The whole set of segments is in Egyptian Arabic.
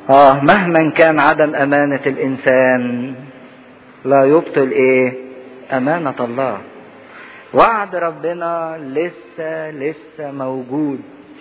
اه مهما كان عدم امانة الانسان لا يبطل ايه امانة الله وعد ربنا لسه لسه موجود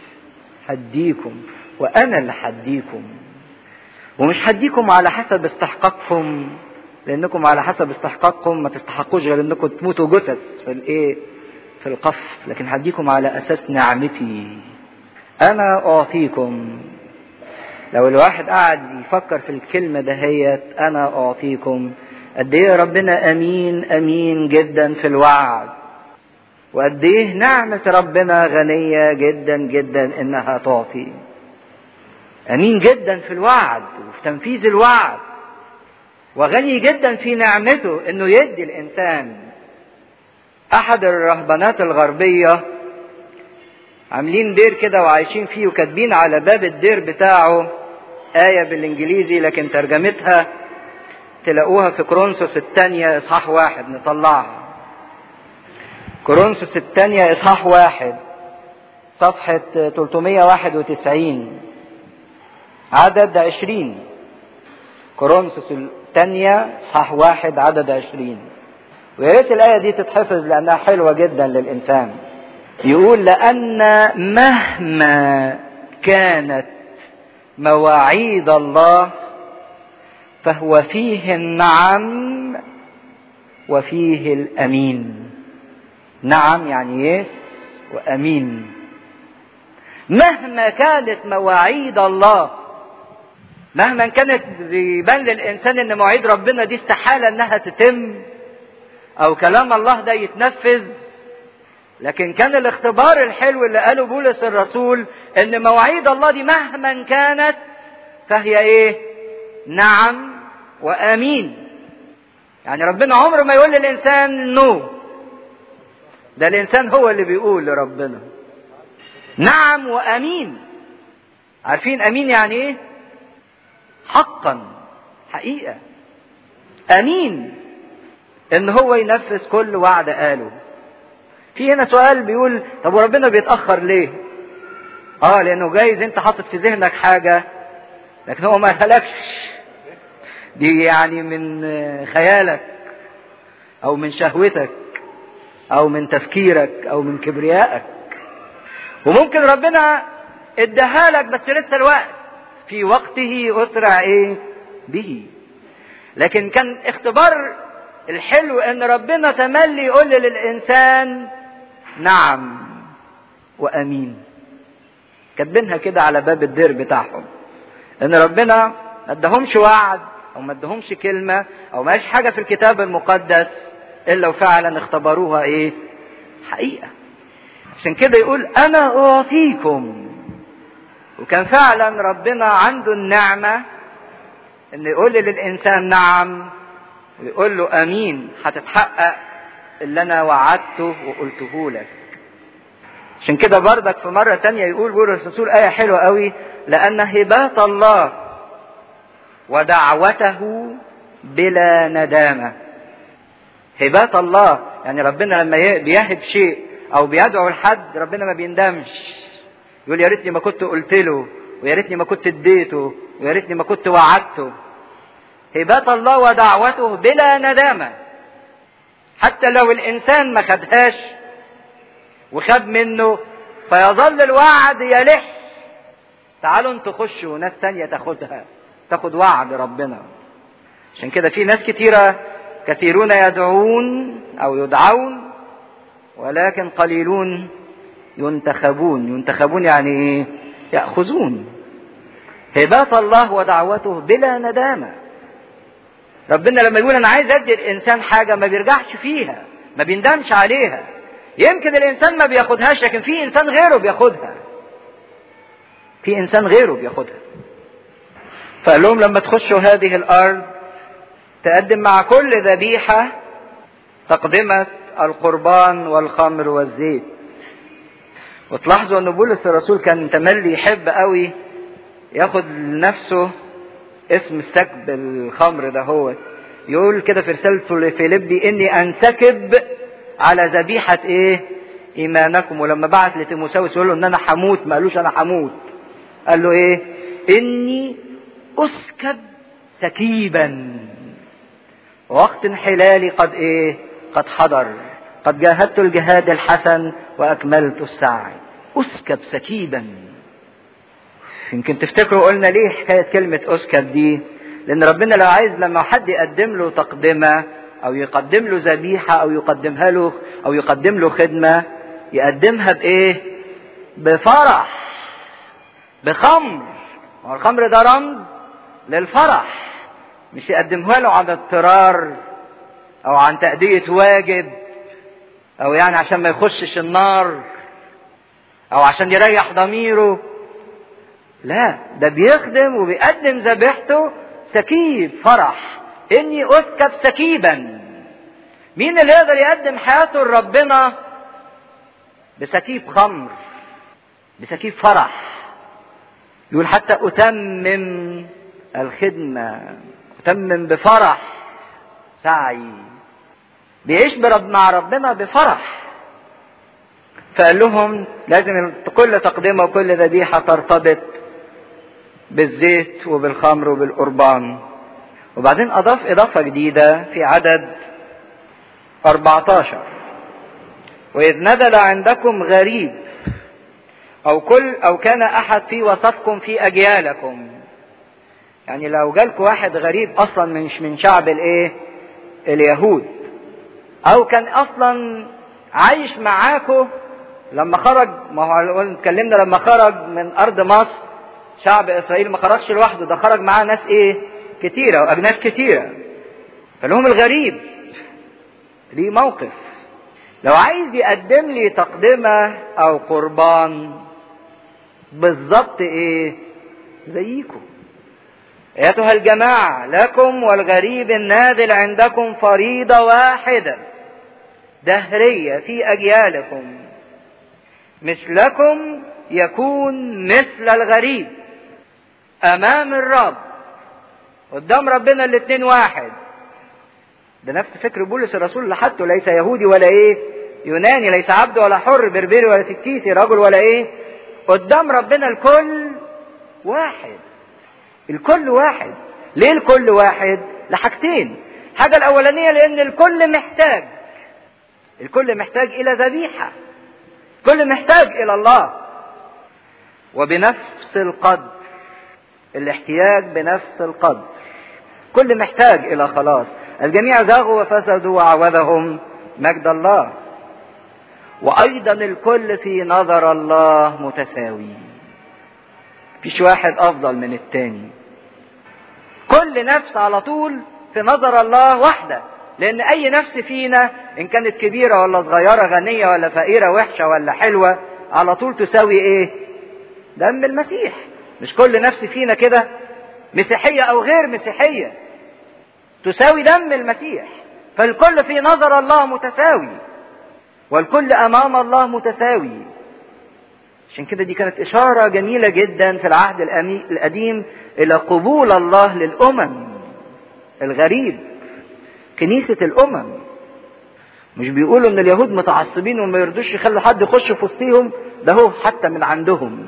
هديكم وانا اللي هديكم ومش هديكم على حسب استحقاقكم لانكم على حسب استحقاقكم ما تستحقوش غير انكم تموتوا جثث في الايه في القف لكن هديكم على اساس نعمتي انا اعطيكم لو الواحد قعد يفكر في الكلمة دهيت انا اعطيكم قد ايه ربنا امين امين جدا في الوعد وقد ايه نعمة ربنا غنية جدا جدا انها تعطي امين جدا في الوعد وفي تنفيذ الوعد وغني جدا في نعمته انه يدي الانسان احد الرهبانات الغربية عاملين دير كده وعايشين فيه وكاتبين على باب الدير بتاعه آية بالإنجليزي لكن ترجمتها تلاقوها في كرونسوس الثانية إصحاح واحد نطلعها كرونسوس الثانية إصحاح واحد صفحة 391 عدد 20 كورنثوس الثانية إصحاح واحد عدد 20 ويا ريت الآية دي تتحفظ لأنها حلوة جدا للإنسان يقول لأن مهما كانت مواعيد الله فهو فيه النعم وفيه الأمين نعم يعني يس وأمين مهما كانت مواعيد الله مهما كانت بيبان للإنسان إن مواعيد ربنا دي استحالة إنها تتم أو كلام الله ده يتنفذ لكن كان الاختبار الحلو اللي قاله بولس الرسول ان مواعيد الله دي مهما كانت فهي ايه نعم وامين يعني ربنا عمره ما يقول للانسان نو ده الانسان هو اللي بيقول لربنا نعم وامين عارفين امين يعني ايه حقا حقيقه امين ان هو ينفذ كل وعد قاله في هنا سؤال بيقول طب وربنا بيتأخر ليه؟ اه لأنه جايز أنت حاطط في ذهنك حاجة لكن هو ما قالكش دي يعني من خيالك أو من شهوتك أو من تفكيرك أو من كبريائك وممكن ربنا اداها لك بس لسه الوقت في وقته أسرع إيه به لكن كان اختبار الحلو ان ربنا تملي يقول للانسان نعم وامين كاتبينها كده على باب الدير بتاعهم ان ربنا ما ادهمش وعد او ما ادهمش كلمه او ما حاجه في الكتاب المقدس الا وفعلا اختبروها ايه حقيقه عشان كده يقول انا اعطيكم وكان فعلا ربنا عنده النعمه ان يقول للانسان نعم ويقول له امين هتتحقق اللي انا وعدته وقلته لك عشان كده بردك في مرة تانية يقول بولس الرسول آية حلوة قوي لأن هبات الله ودعوته بلا ندامة هبات الله يعني ربنا لما بيهب شيء أو بيدعو لحد ربنا ما بيندمش يقول يا ريتني ما كنت قلت له ويا ريتني ما كنت اديته ويا ريتني ما كنت وعدته هبات الله ودعوته بلا ندامة حتى لو الإنسان ما خدهاش وخد منه فيظل الوعد يلح تعالوا انتوا خشوا ناس تانية تاخدها تاخد وعد ربنا عشان كده في ناس كتيرة كثيرون يدعون أو يدعون ولكن قليلون ينتخبون ينتخبون يعني ايه يأخذون هبات الله ودعوته بلا ندامه ربنا لما يقول انا عايز ادي الانسان حاجه ما بيرجعش فيها ما بيندمش عليها يمكن الانسان ما بياخدهاش لكن في انسان غيره بياخدها في انسان غيره بياخدها فقال لهم لما تخشوا هذه الارض تقدم مع كل ذبيحه تقدمه القربان والخمر والزيت وتلاحظوا ان بولس الرسول كان تملي يحب قوي ياخد لنفسه اسم السكب الخمر ده هو يقول كده في رسالته لفيليبي اني انسكب على ذبيحة ايه ايمانكم ولما بعت لتيموساوس يقول له ان انا هموت ما قالوش انا هموت قال له ايه اني اسكب سكيبا وقت انحلالي قد ايه قد حضر قد جاهدت الجهاد الحسن واكملت السعي اسكب سكيبا يمكن تفتكروا قلنا ليه حكايه كلمه اسكب دي لان ربنا لو عايز لما حد يقدم له تقدمه او يقدم له ذبيحه او يقدمها له او يقدم له خدمه يقدمها بايه بفرح بخمر والخمر ده رمز للفرح مش يقدمها له عن اضطرار او عن تأدية واجب او يعني عشان ما يخشش النار او عشان يريح ضميره لا ده بيخدم وبيقدم ذبيحته سكيب فرح اني اسكب سكيبا مين اللي يقدر يقدم حياته لربنا بسكيب خمر بسكيب فرح يقول حتى اتمم الخدمه اتمم بفرح سعي بيعيش برب مع ربنا بفرح فقال لهم لازم كل تقدمه وكل ذبيحه ترتبط بالزيت وبالخمر وبالقربان وبعدين اضاف اضافه جديده في عدد 14 واذ نزل عندكم غريب او كل او كان احد في وسطكم في اجيالكم يعني لو جالكم واحد غريب اصلا مش من شعب الايه اليهود او كان اصلا عايش معاكم لما خرج ما هو اتكلمنا لما خرج من ارض مصر شعب اسرائيل ما خرجش لوحده ده خرج معاه ناس ايه كتيره واجناس كتيره فلهم الغريب ليه موقف لو عايز يقدم لي تقدمه او قربان بالظبط ايه زيكم ايتها الجماعه لكم والغريب النازل عندكم فريضه واحده دهريه في اجيالكم مثلكم يكون مثل الغريب امام الرب قدام ربنا الاتنين واحد ده نفس فكر بولس الرسول اللي حطه ليس يهودي ولا ايه يوناني ليس عبد ولا حر بربري ولا تكتيسي رجل ولا ايه قدام ربنا الكل واحد الكل واحد ليه الكل واحد لحاجتين حاجة الأولانية لأن الكل محتاج الكل محتاج إلى ذبيحة الكل محتاج إلى الله وبنفس القدر الاحتياج بنفس القدر كل محتاج إلى خلاص الجميع زاغوا وفسدوا وعوذهم مجد الله وأيضا الكل في نظر الله متساوي مفيش واحد أفضل من التاني كل نفس على طول في نظر الله واحدة لأن أي نفس فينا إن كانت كبيرة ولا صغيرة غنية ولا فقيرة وحشة ولا حلوة على طول تساوي إيه؟ دم المسيح مش كل نفس فينا كده مسيحية أو غير مسيحية تساوي دم المسيح فالكل في نظر الله متساوي والكل أمام الله متساوي عشان كده دي كانت إشارة جميلة جدا في العهد القديم إلى قبول الله للأمم الغريب كنيسة الأمم مش بيقولوا إن اليهود متعصبين وما يرضوش يخلوا حد يخش في وسطهم ده هو حتى من عندهم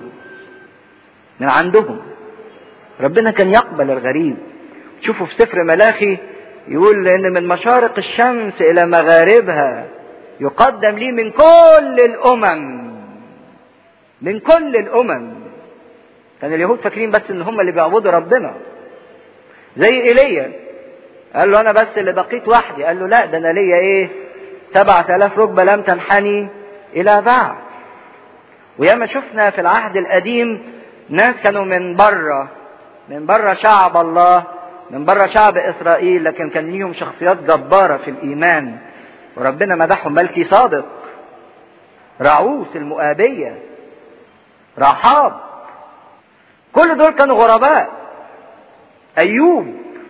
من عندهم ربنا كان يقبل الغريب تشوفوا في سفر ملاخي يقول ان من مشارق الشمس الى مغاربها يقدم لي من كل الامم من كل الامم كان اليهود فاكرين بس ان هم اللي بيعبدوا ربنا زي ايليا قال له انا بس اللي بقيت وحدي قال له لا ده انا ليا ايه سبعة الاف ركبة لم تنحني الى بعد وياما شفنا في العهد القديم ناس كانوا من بره من بره شعب الله من بره شعب اسرائيل لكن كان ليهم شخصيات جباره في الايمان وربنا مدحهم ملكي صادق رعوس المؤابيه رحاب كل دول كانوا غرباء ايوب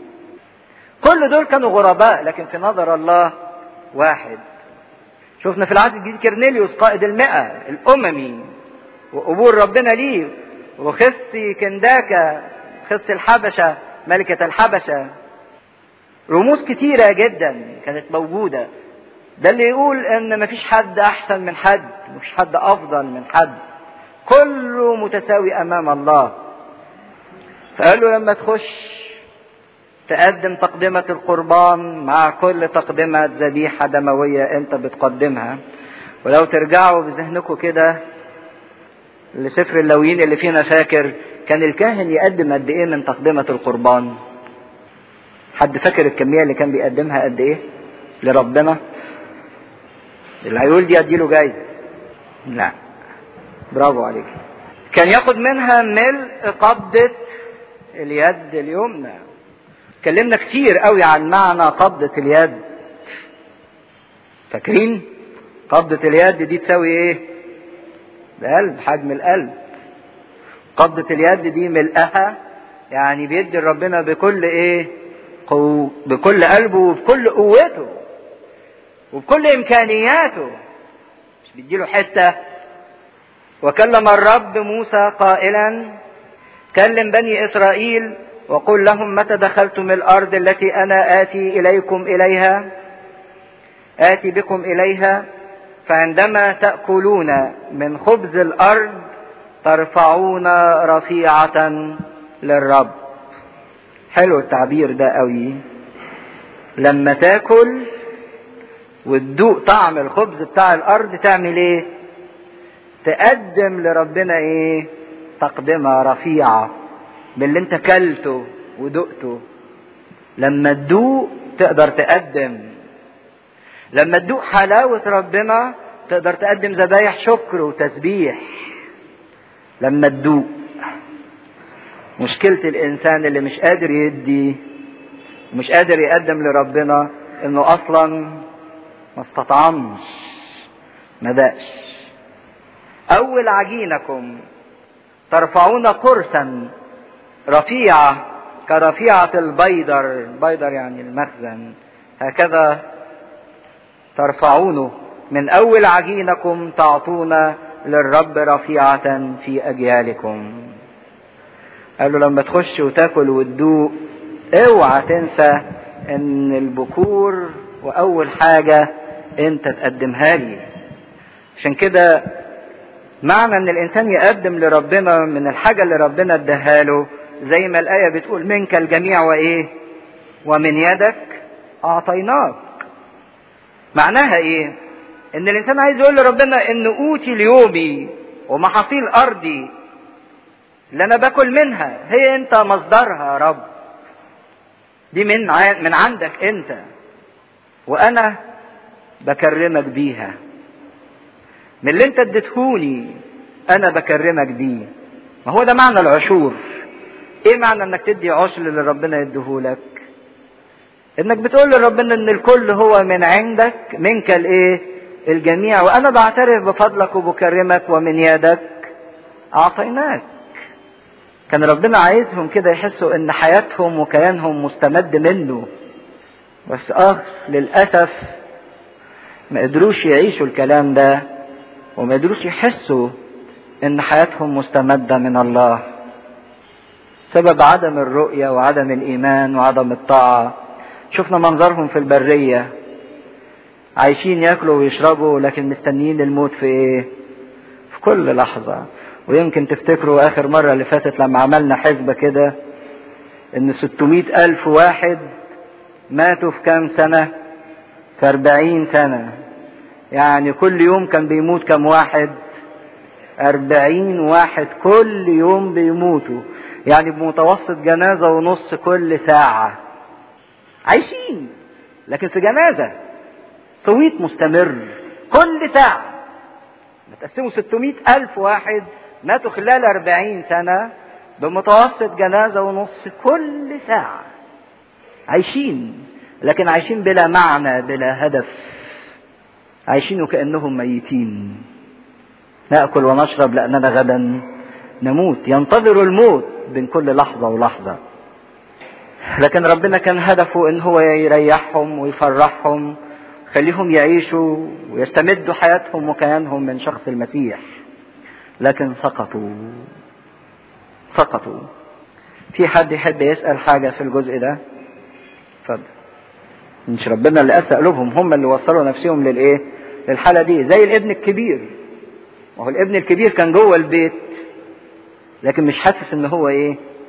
كل دول كانوا غرباء لكن في نظر الله واحد شفنا في العهد الجديد كرنيليوس قائد المئة الأممي وقبول ربنا ليه وخسي كنداكا خسي الحبشة ملكة الحبشة رموز كتيرة جدا كانت موجودة ده اللي يقول ان مفيش حد احسن من حد مفيش حد افضل من حد كله متساوي امام الله فقال له لما تخش تقدم تقدمة القربان مع كل تقدمة ذبيحة دموية انت بتقدمها ولو ترجعوا بذهنكم كده لسفر اللويين اللي فينا فاكر كان الكاهن يقدم قد ايه من تقدمة القربان حد فاكر الكمية اللي كان بيقدمها قد ايه لربنا اللي هيقول دي اديله جايزة لا برافو عليك كان ياخد منها ملء قبضة اليد اليمنى اتكلمنا كتير قوي عن معنى قبضة اليد فاكرين قبضة اليد دي تساوي ايه بقلب حجم القلب قبضة اليد دي ملئها يعني بيدي ربنا بكل ايه قو بكل قلبه وبكل قوته وبكل امكانياته مش بيديله حته وكلم الرب موسى قائلا كلم بني اسرائيل وقل لهم متى دخلتم الارض التي انا اتي اليكم اليها اتي بكم اليها فعندما تاكلون من خبز الارض ترفعون رفيعه للرب حلو التعبير ده قوي لما تاكل وتدوق طعم الخبز بتاع الارض تعمل ايه تقدم لربنا ايه تقدمة رفيعة باللي انت كلته ودقته لما تدوق تقدر تقدم لما تدوق حلاوة ربنا تقدر تقدم ذبايح شكر وتسبيح لما تدوق مشكلة الإنسان اللي مش قادر يدي ومش قادر يقدم لربنا إنه أصلا ما استطعمش ما دقش أول عجينكم ترفعون قرصا رفيعة كرفيعة البيدر البيدر يعني المخزن هكذا ترفعونه من أول عجينكم تعطون للرب رفيعة في أجيالكم قال له لما تخش وتاكل وتدوق اوعى تنسى ان البكور واول حاجة انت تقدمها لي عشان كده معنى ان الانسان يقدم لربنا من الحاجة اللي ربنا اداها له زي ما الآية بتقول منك الجميع وايه ومن يدك اعطيناك معناها ايه ان الانسان عايز يقول لربنا ان اوتي اليومي ومحاصيل ارضي اللي انا باكل منها هي انت مصدرها يا رب دي من من عندك انت وانا بكرمك بيها من اللي انت اديتهوني انا بكرمك بيه ما هو ده معنى العشور ايه معنى انك تدي عشر اللي ربنا يديهولك انك بتقول لربنا ان الكل هو من عندك منك الايه الجميع وانا بعترف بفضلك وبكرمك ومن يدك اعطيناك كان ربنا عايزهم كده يحسوا ان حياتهم وكيانهم مستمد منه بس اه للاسف ما قدروش يعيشوا الكلام ده وما قدروش يحسوا ان حياتهم مستمدة من الله سبب عدم الرؤية وعدم الايمان وعدم الطاعة شفنا منظرهم في البرية عايشين ياكلوا ويشربوا لكن مستنيين الموت في ايه في كل لحظة ويمكن تفتكروا اخر مرة اللي فاتت لما عملنا حسبة كده ان 600 الف واحد ماتوا في كام سنة في 40 سنة يعني كل يوم كان بيموت كم واحد أربعين واحد كل يوم بيموتوا يعني بمتوسط جنازة ونص كل ساعة عايشين لكن في جنازة صويت مستمر كل ساعة متقسموا 600 ألف واحد ماتوا خلال 40 سنة بمتوسط جنازة ونص كل ساعة عايشين لكن عايشين بلا معنى بلا هدف عايشين وكأنهم ميتين نأكل ونشرب لأننا غدا نموت ينتظروا الموت بين كل لحظة ولحظة لكن ربنا كان هدفه ان هو يريحهم ويفرحهم خليهم يعيشوا ويستمدوا حياتهم وكيانهم من شخص المسيح لكن سقطوا سقطوا في حد يحب يسأل حاجة في الجزء ده اتفضل مش ربنا اللي قسى قلوبهم هم اللي وصلوا نفسهم للايه للحالة دي زي الابن الكبير وهو الابن الكبير كان جوه البيت لكن مش حاسس ان هو ايه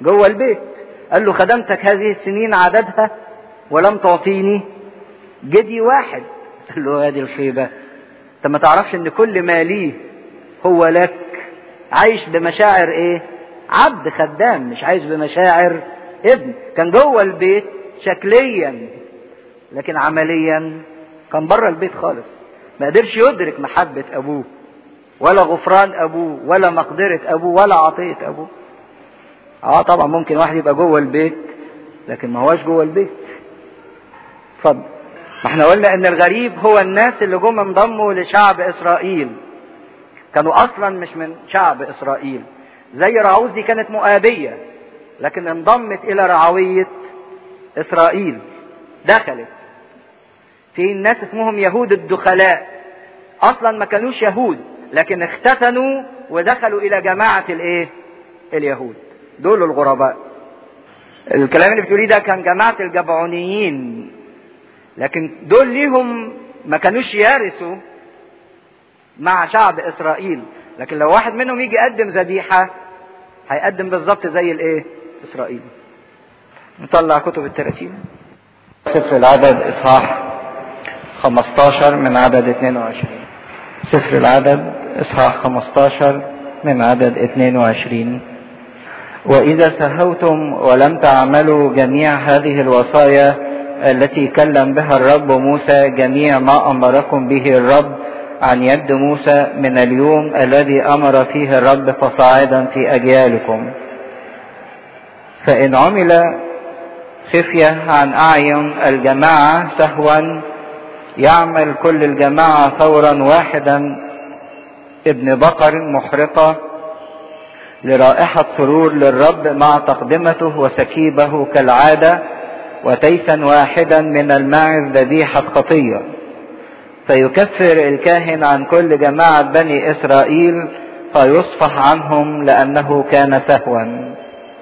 جوه البيت قال له خدمتك هذه السنين عددها ولم تعطيني جدي واحد قال له هذه الخيبة انت ما تعرفش ان كل ما ليه هو لك عايش بمشاعر ايه عبد خدام مش عايش بمشاعر ابن كان جوه البيت شكليا لكن عمليا كان بره البيت خالص ما قدرش يدرك محبة ابوه ولا غفران ابوه ولا مقدرة ابوه ولا عطية ابوه اه طبعا ممكن واحد يبقى جوه البيت لكن ما هواش جوه البيت اتفضل ما احنا قلنا ان الغريب هو الناس اللي جم انضموا لشعب اسرائيل كانوا اصلا مش من شعب اسرائيل زي راعوز دي كانت مؤابية لكن انضمت الى رعوية اسرائيل دخلت في ناس اسمهم يهود الدخلاء اصلا ما كانوش يهود لكن اختتنوا ودخلوا الى جماعة الايه اليهود دول الغرباء الكلام اللي بتقوليه ده كان جماعة الجبعونيين لكن دول ليهم ما كانوش يرثوا مع شعب اسرائيل لكن لو واحد منهم يجي يقدم ذبيحة هيقدم بالظبط زي الايه اسرائيل نطلع كتب التراتيب سفر العدد اصحاح 15 من عدد 22 سفر العدد اصحاح 15 من عدد 22 واذا سهوتم ولم تعملوا جميع هذه الوصايا التي كلم بها الرب موسى جميع ما امركم به الرب عن يد موسى من اليوم الذي امر فيه الرب فصاعدا في اجيالكم فان عمل خفيه عن اعين الجماعه سهوا يعمل كل الجماعه ثورا واحدا ابن بقر محرقه لرائحه سرور للرب مع تقدمته وسكيبه كالعاده وتيسا واحدا من الماعز ذبيحه خطيه فيكفر الكاهن عن كل جماعة بني إسرائيل فيصفح عنهم لأنه كان سهوا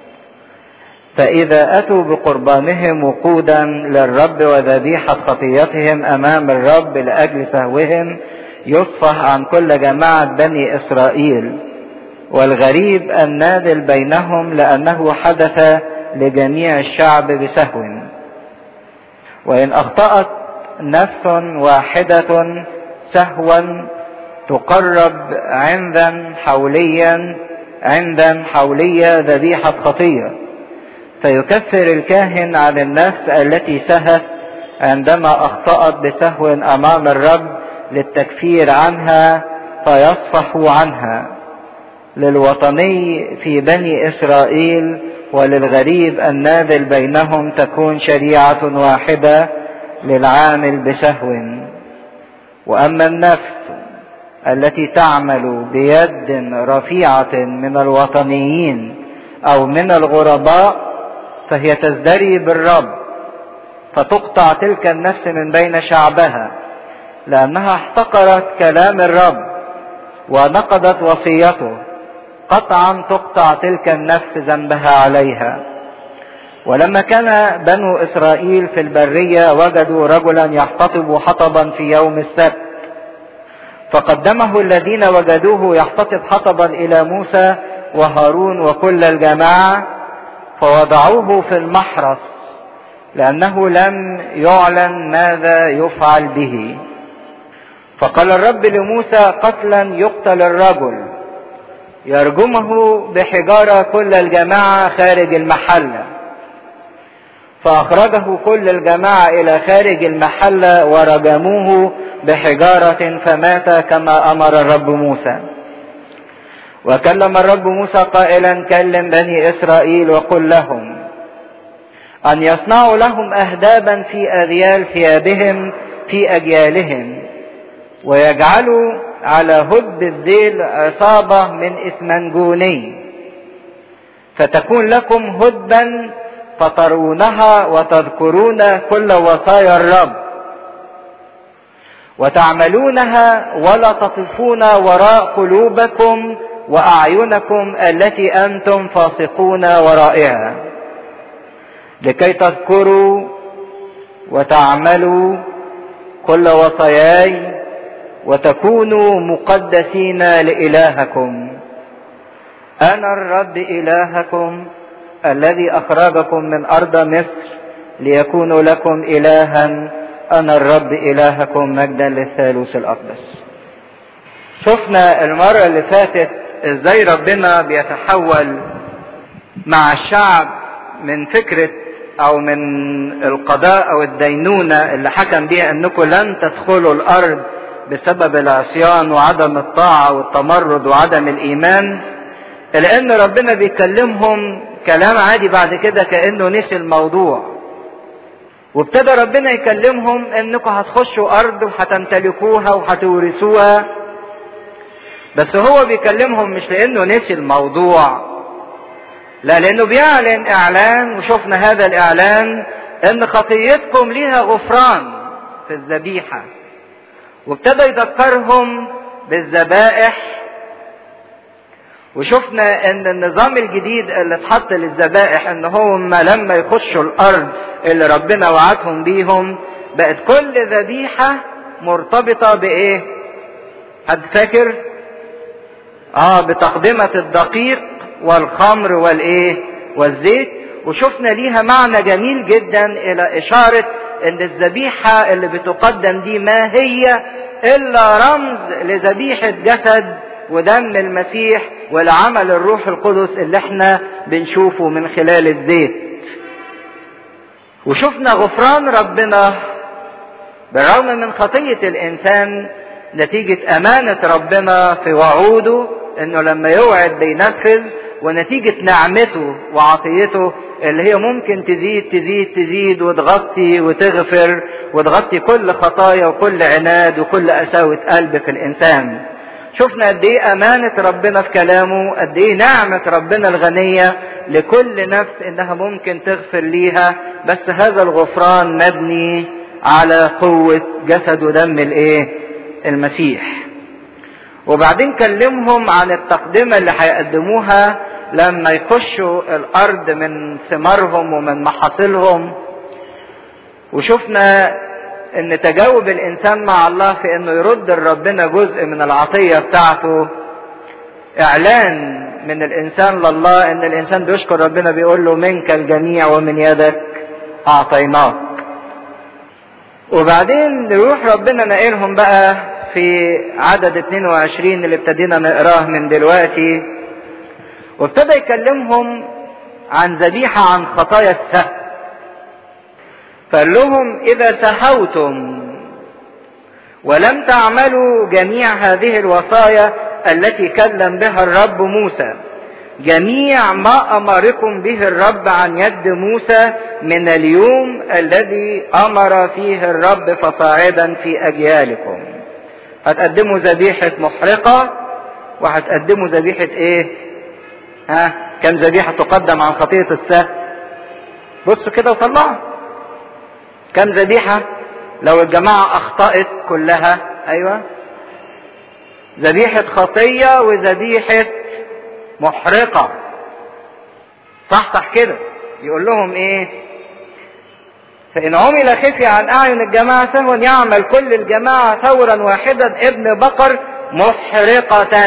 فإذا أتوا بقربانهم وقودا للرب وذبيحة خطيتهم أمام الرب لأجل سهوهم يصفح عن كل جماعة بني إسرائيل والغريب النادل بينهم لأنه حدث لجميع الشعب بسهو وإن أخطأت نفس واحدة سهوا تقرب عندا حوليا عندا حولية ذبيحة خطية فيكفر الكاهن عن النفس التي سهت عندما أخطأت بسهو أمام الرب للتكفير عنها فيصفح عنها للوطني في بني إسرائيل وللغريب النادل بينهم تكون شريعة واحدة للعامل بسهو واما النفس التي تعمل بيد رفيعه من الوطنيين او من الغرباء فهي تزدري بالرب فتقطع تلك النفس من بين شعبها لانها احتقرت كلام الرب ونقضت وصيته قطعا تقطع تلك النفس ذنبها عليها ولما كان بنو اسرائيل في البريه وجدوا رجلا يحتطب حطبا في يوم السبت فقدمه الذين وجدوه يحتطب حطبا الى موسى وهارون وكل الجماعه فوضعوه في المحرس لانه لم يعلن ماذا يفعل به فقال الرب لموسى قتلا يقتل الرجل يرجمه بحجاره كل الجماعه خارج المحله فأخرجه كل الجماعة إلى خارج المحلة ورجموه بحجارة فمات كما أمر الرب موسى. وكلم الرب موسى قائلا كلم بني إسرائيل وقل لهم أن يصنعوا لهم أهدابا في أذيال ثيابهم في أجيالهم ويجعلوا على هد الذيل عصابة من إسمنجوني فتكون لكم هدبا فترونها وتذكرون كل وصايا الرب وتعملونها ولا تطفون وراء قلوبكم واعينكم التي انتم فاسقون ورائها لكي تذكروا وتعملوا كل وصاياي وتكونوا مقدسين لالهكم انا الرب الهكم الذي أخرجكم من أرض مصر ليكونوا لكم إلها أنا الرب إلهكم مجدا للثالوث الأقدس شفنا المرة اللي فاتت ازاي ربنا بيتحول مع الشعب من فكرة او من القضاء او الدينونة اللي حكم بيها انكم لن تدخلوا الارض بسبب العصيان وعدم الطاعة والتمرد وعدم الايمان لان ربنا بيكلمهم كلام عادي بعد كده كانه نسي الموضوع وابتدى ربنا يكلمهم انكم هتخشوا ارض وهتمتلكوها وهتورثوها بس هو بيكلمهم مش لانه نسي الموضوع لا لانه بيعلن اعلان وشفنا هذا الاعلان ان خطيتكم ليها غفران في الذبيحه وابتدى يذكرهم بالذبائح وشفنا ان النظام الجديد اللي اتحط للذبائح ان هم لما يخشوا الارض اللي ربنا وعدهم بيهم بقت كل ذبيحه مرتبطه بايه حد فاكر اه بتقدمه الدقيق والخمر والايه والزيت وشفنا ليها معنى جميل جدا الى اشارة ان الذبيحة اللي بتقدم دي ما هي الا رمز لذبيحة جسد ودم المسيح ولعمل الروح القدس اللي احنا بنشوفه من خلال الزيت وشفنا غفران ربنا بالرغم من خطية الانسان نتيجة امانة ربنا في وعوده انه لما يوعد بينفذ ونتيجة نعمته وعطيته اللي هي ممكن تزيد تزيد تزيد وتغطي وتغفر وتغطي كل خطايا وكل عناد وكل قساوة قلب في الإنسان. شفنا قد إيه أمانة ربنا في كلامه، قد إيه نعمة ربنا الغنية لكل نفس إنها ممكن تغفر ليها، بس هذا الغفران مبني على قوة جسد ودم الإيه؟ المسيح. وبعدين كلمهم عن التقدمة اللي هيقدموها لما يخشوا الأرض من ثمارهم ومن محاصيلهم وشفنا ان تجاوب الانسان مع الله في انه يرد لربنا جزء من العطية بتاعته اعلان من الانسان لله ان الانسان بيشكر ربنا بيقول له منك الجميع ومن يدك اعطيناك وبعدين نروح ربنا نقلهم بقى في عدد 22 اللي ابتدينا نقراه من دلوقتي وابتدى يكلمهم عن ذبيحة عن خطايا السهو فقال لهم إذا سهوتم ولم تعملوا جميع هذه الوصايا التي كلم بها الرب موسى جميع ما أمركم به الرب عن يد موسى من اليوم الذي أمر فيه الرب فصاعدا في أجيالكم هتقدموا ذبيحة محرقة وهتقدموا ذبيحة ايه ها كم ذبيحة تقدم عن خطية السهل بصوا كده وطلعوا كم ذبيحة لو الجماعة أخطأت كلها أيوة ذبيحة خطية وذبيحة محرقة صح صح كده يقول لهم ايه فإن عمل خفي عن أعين الجماعة سهوا يعمل كل الجماعة ثورا واحدا ابن بقر محرقة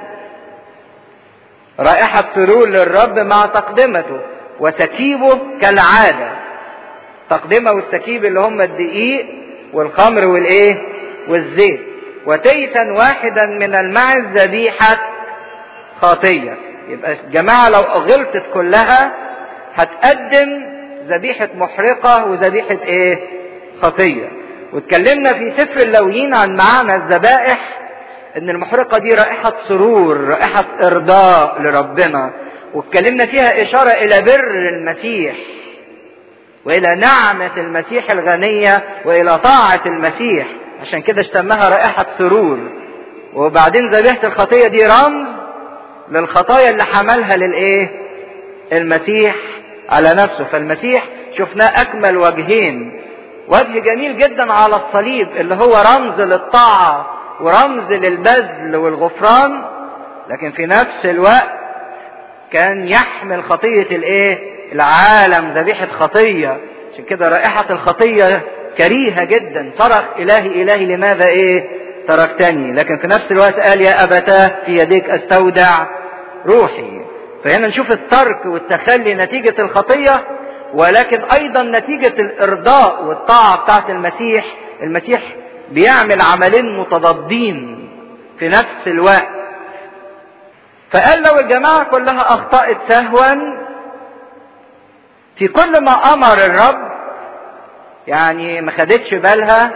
رائحة سرور للرب مع تقدمته وسكيبه كالعادة تقدمه والسكيب اللي هم الدقيق والخمر والايه والزيت وتيسا واحدا من المعز ذبيحة خاطية يبقى الجماعة لو غلطت كلها هتقدم ذبيحة محرقة وذبيحة ايه خطية واتكلمنا في سفر اللويين عن معنى الذبائح ان المحرقة دي رائحة سرور رائحة ارضاء لربنا واتكلمنا فيها اشارة الى بر المسيح والى نعمة المسيح الغنية والى طاعة المسيح عشان كده اشتمها رائحة سرور وبعدين ذبيحة الخطية دي رمز للخطايا اللي حملها للايه المسيح على نفسه فالمسيح شفناه اكمل وجهين وجه جميل جدا على الصليب اللي هو رمز للطاعة ورمز للبذل والغفران لكن في نفس الوقت كان يحمل خطية الايه العالم ذبيحة خطية عشان كده رائحة الخطية كريهة جدا صرخ الهي الهي لماذا ايه تركتني لكن في نفس الوقت قال يا ابتاه في يديك استودع روحي فهنا نشوف الترك والتخلي نتيجة الخطية ولكن ايضا نتيجة الارضاء والطاعة بتاعت المسيح المسيح بيعمل عملين متضادين في نفس الوقت فقال لو الجماعة كلها اخطأت سهوا في كل ما امر الرب يعني ما خدتش بالها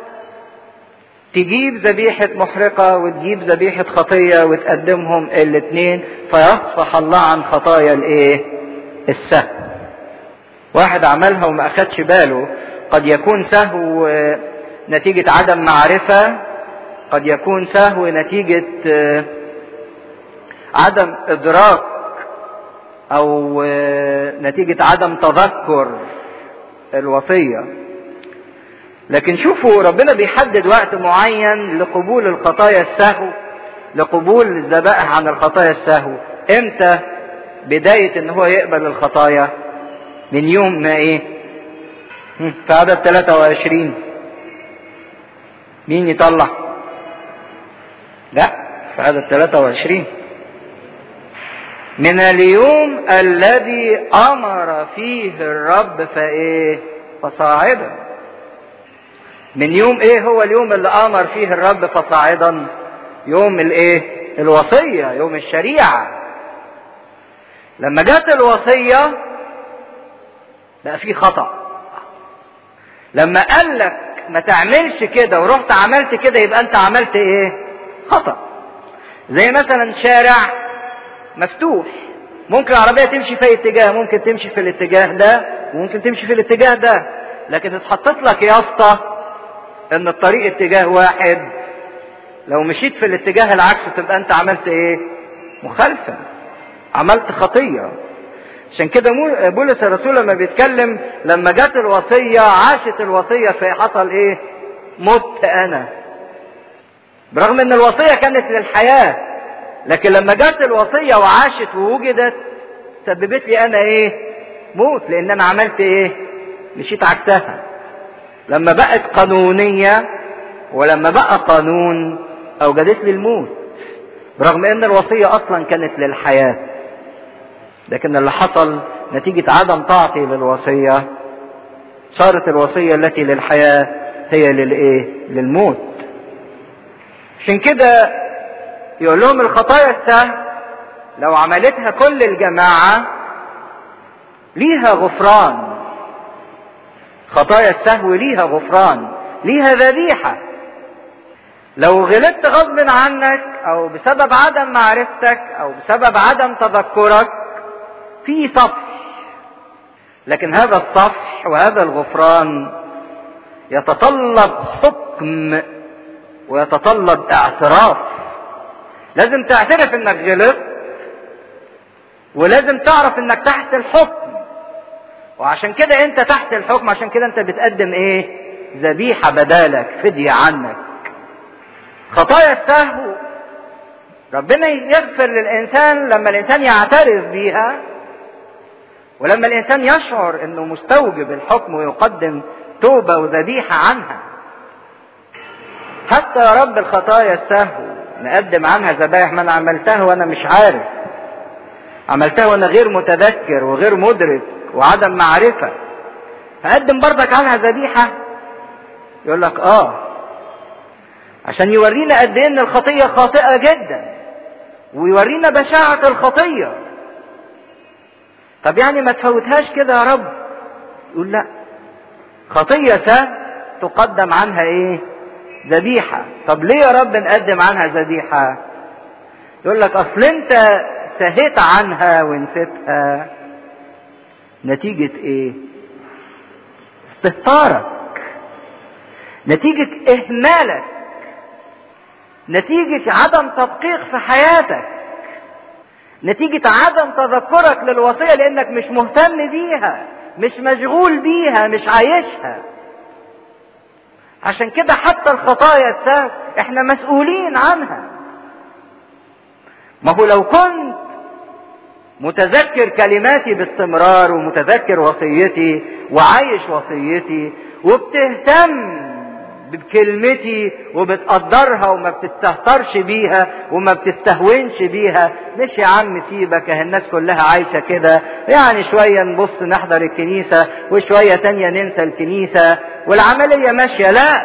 تجيب ذبيحة محرقة وتجيب ذبيحة خطية وتقدمهم الاتنين فيصفح الله عن خطايا الايه السهو واحد عملها وما اخدش باله قد يكون سهو نتيجة عدم معرفة قد يكون سهو نتيجة عدم ادراك او نتيجة عدم تذكر الوصية لكن شوفوا ربنا بيحدد وقت معين لقبول الخطايا السهو لقبول الذبائح عن الخطايا السهو امتى بداية ان هو يقبل الخطايا من يوم ما ايه في عدد 23 مين يطلع لا في عدد 23 من اليوم الذي امر فيه الرب فايه فصاعدا من يوم ايه هو اليوم اللي امر فيه الرب فصاعدا يوم الايه الوصية يوم الشريعة لما جت الوصية بقى في خطأ لما قال لك ما تعملش كده ورحت عملت كده يبقى انت عملت ايه خطأ زي مثلا شارع مفتوح ممكن العربية تمشي في اتجاه ممكن تمشي في الاتجاه ده وممكن تمشي في الاتجاه ده لكن اتحطت لك يافطة ان الطريق اتجاه واحد لو مشيت في الاتجاه العكس تبقى انت عملت ايه مخالفة عملت خطية عشان كده بولس الرسول لما بيتكلم لما جت الوصية عاشت الوصية في حصل ايه مت انا برغم ان الوصية كانت للحياة لكن لما جت الوصية وعاشت ووجدت سببت لي انا ايه موت لان انا عملت ايه مشيت عكسها لما بقت قانونية ولما بقى قانون اوجدت لي الموت برغم ان الوصية اصلا كانت للحياة لكن اللي حصل نتيجة عدم طاعتي للوصية صارت الوصية التي للحياة هي للايه للموت عشان كده يقول لهم الخطايا السهل لو عملتها كل الجماعة ليها غفران خطايا السهو ليها غفران ليها ذبيحة لو غلطت غصب عنك او بسبب عدم معرفتك او بسبب عدم تذكرك في صفح لكن هذا الصفح وهذا الغفران يتطلب حكم ويتطلب اعتراف لازم تعترف انك غلطت ولازم تعرف انك تحت الحكم وعشان كده انت تحت الحكم عشان كده انت بتقدم ايه ذبيحة بدالك فدية عنك خطايا السهو ربنا يغفر للإنسان لما الإنسان يعترف بيها ولما الإنسان يشعر إنه مستوجب الحكم ويقدم توبة وذبيحة عنها حتى يا رب الخطايا السهو نقدم عنها ذبائح ما أنا عملتها وأنا مش عارف عملتها وأنا غير متذكر وغير مدرك وعدم معرفة فقدم برضك عنها ذبيحة يقول لك آه عشان يورينا قد ايه ان الخطيه خاطئه جدا ويورينا بشاعه الخطيه طب يعني ما تفوتهاش كده يا رب يقول لا خطيه سهل تقدم عنها ايه ذبيحه طب ليه يا رب نقدم عنها ذبيحه يقول لك اصل انت سهيت عنها ونسيتها نتيجه ايه استهتارك نتيجه اهمالك نتيجة عدم تدقيق في حياتك نتيجة عدم تذكرك للوصية لأنك مش مهتم بيها مش مشغول بيها مش عايشها عشان كده حتى الخطايا السهل احنا مسؤولين عنها ما هو لو كنت متذكر كلماتي باستمرار ومتذكر وصيتي وعايش وصيتي وبتهتم بكلمتي وبتقدرها وما بتستهترش بيها وما بتستهونش بيها مش يا عم سيبك اهي الناس كلها عايشة كده يعني شوية نبص نحضر الكنيسة وشوية تانية ننسى الكنيسة والعملية ماشية لا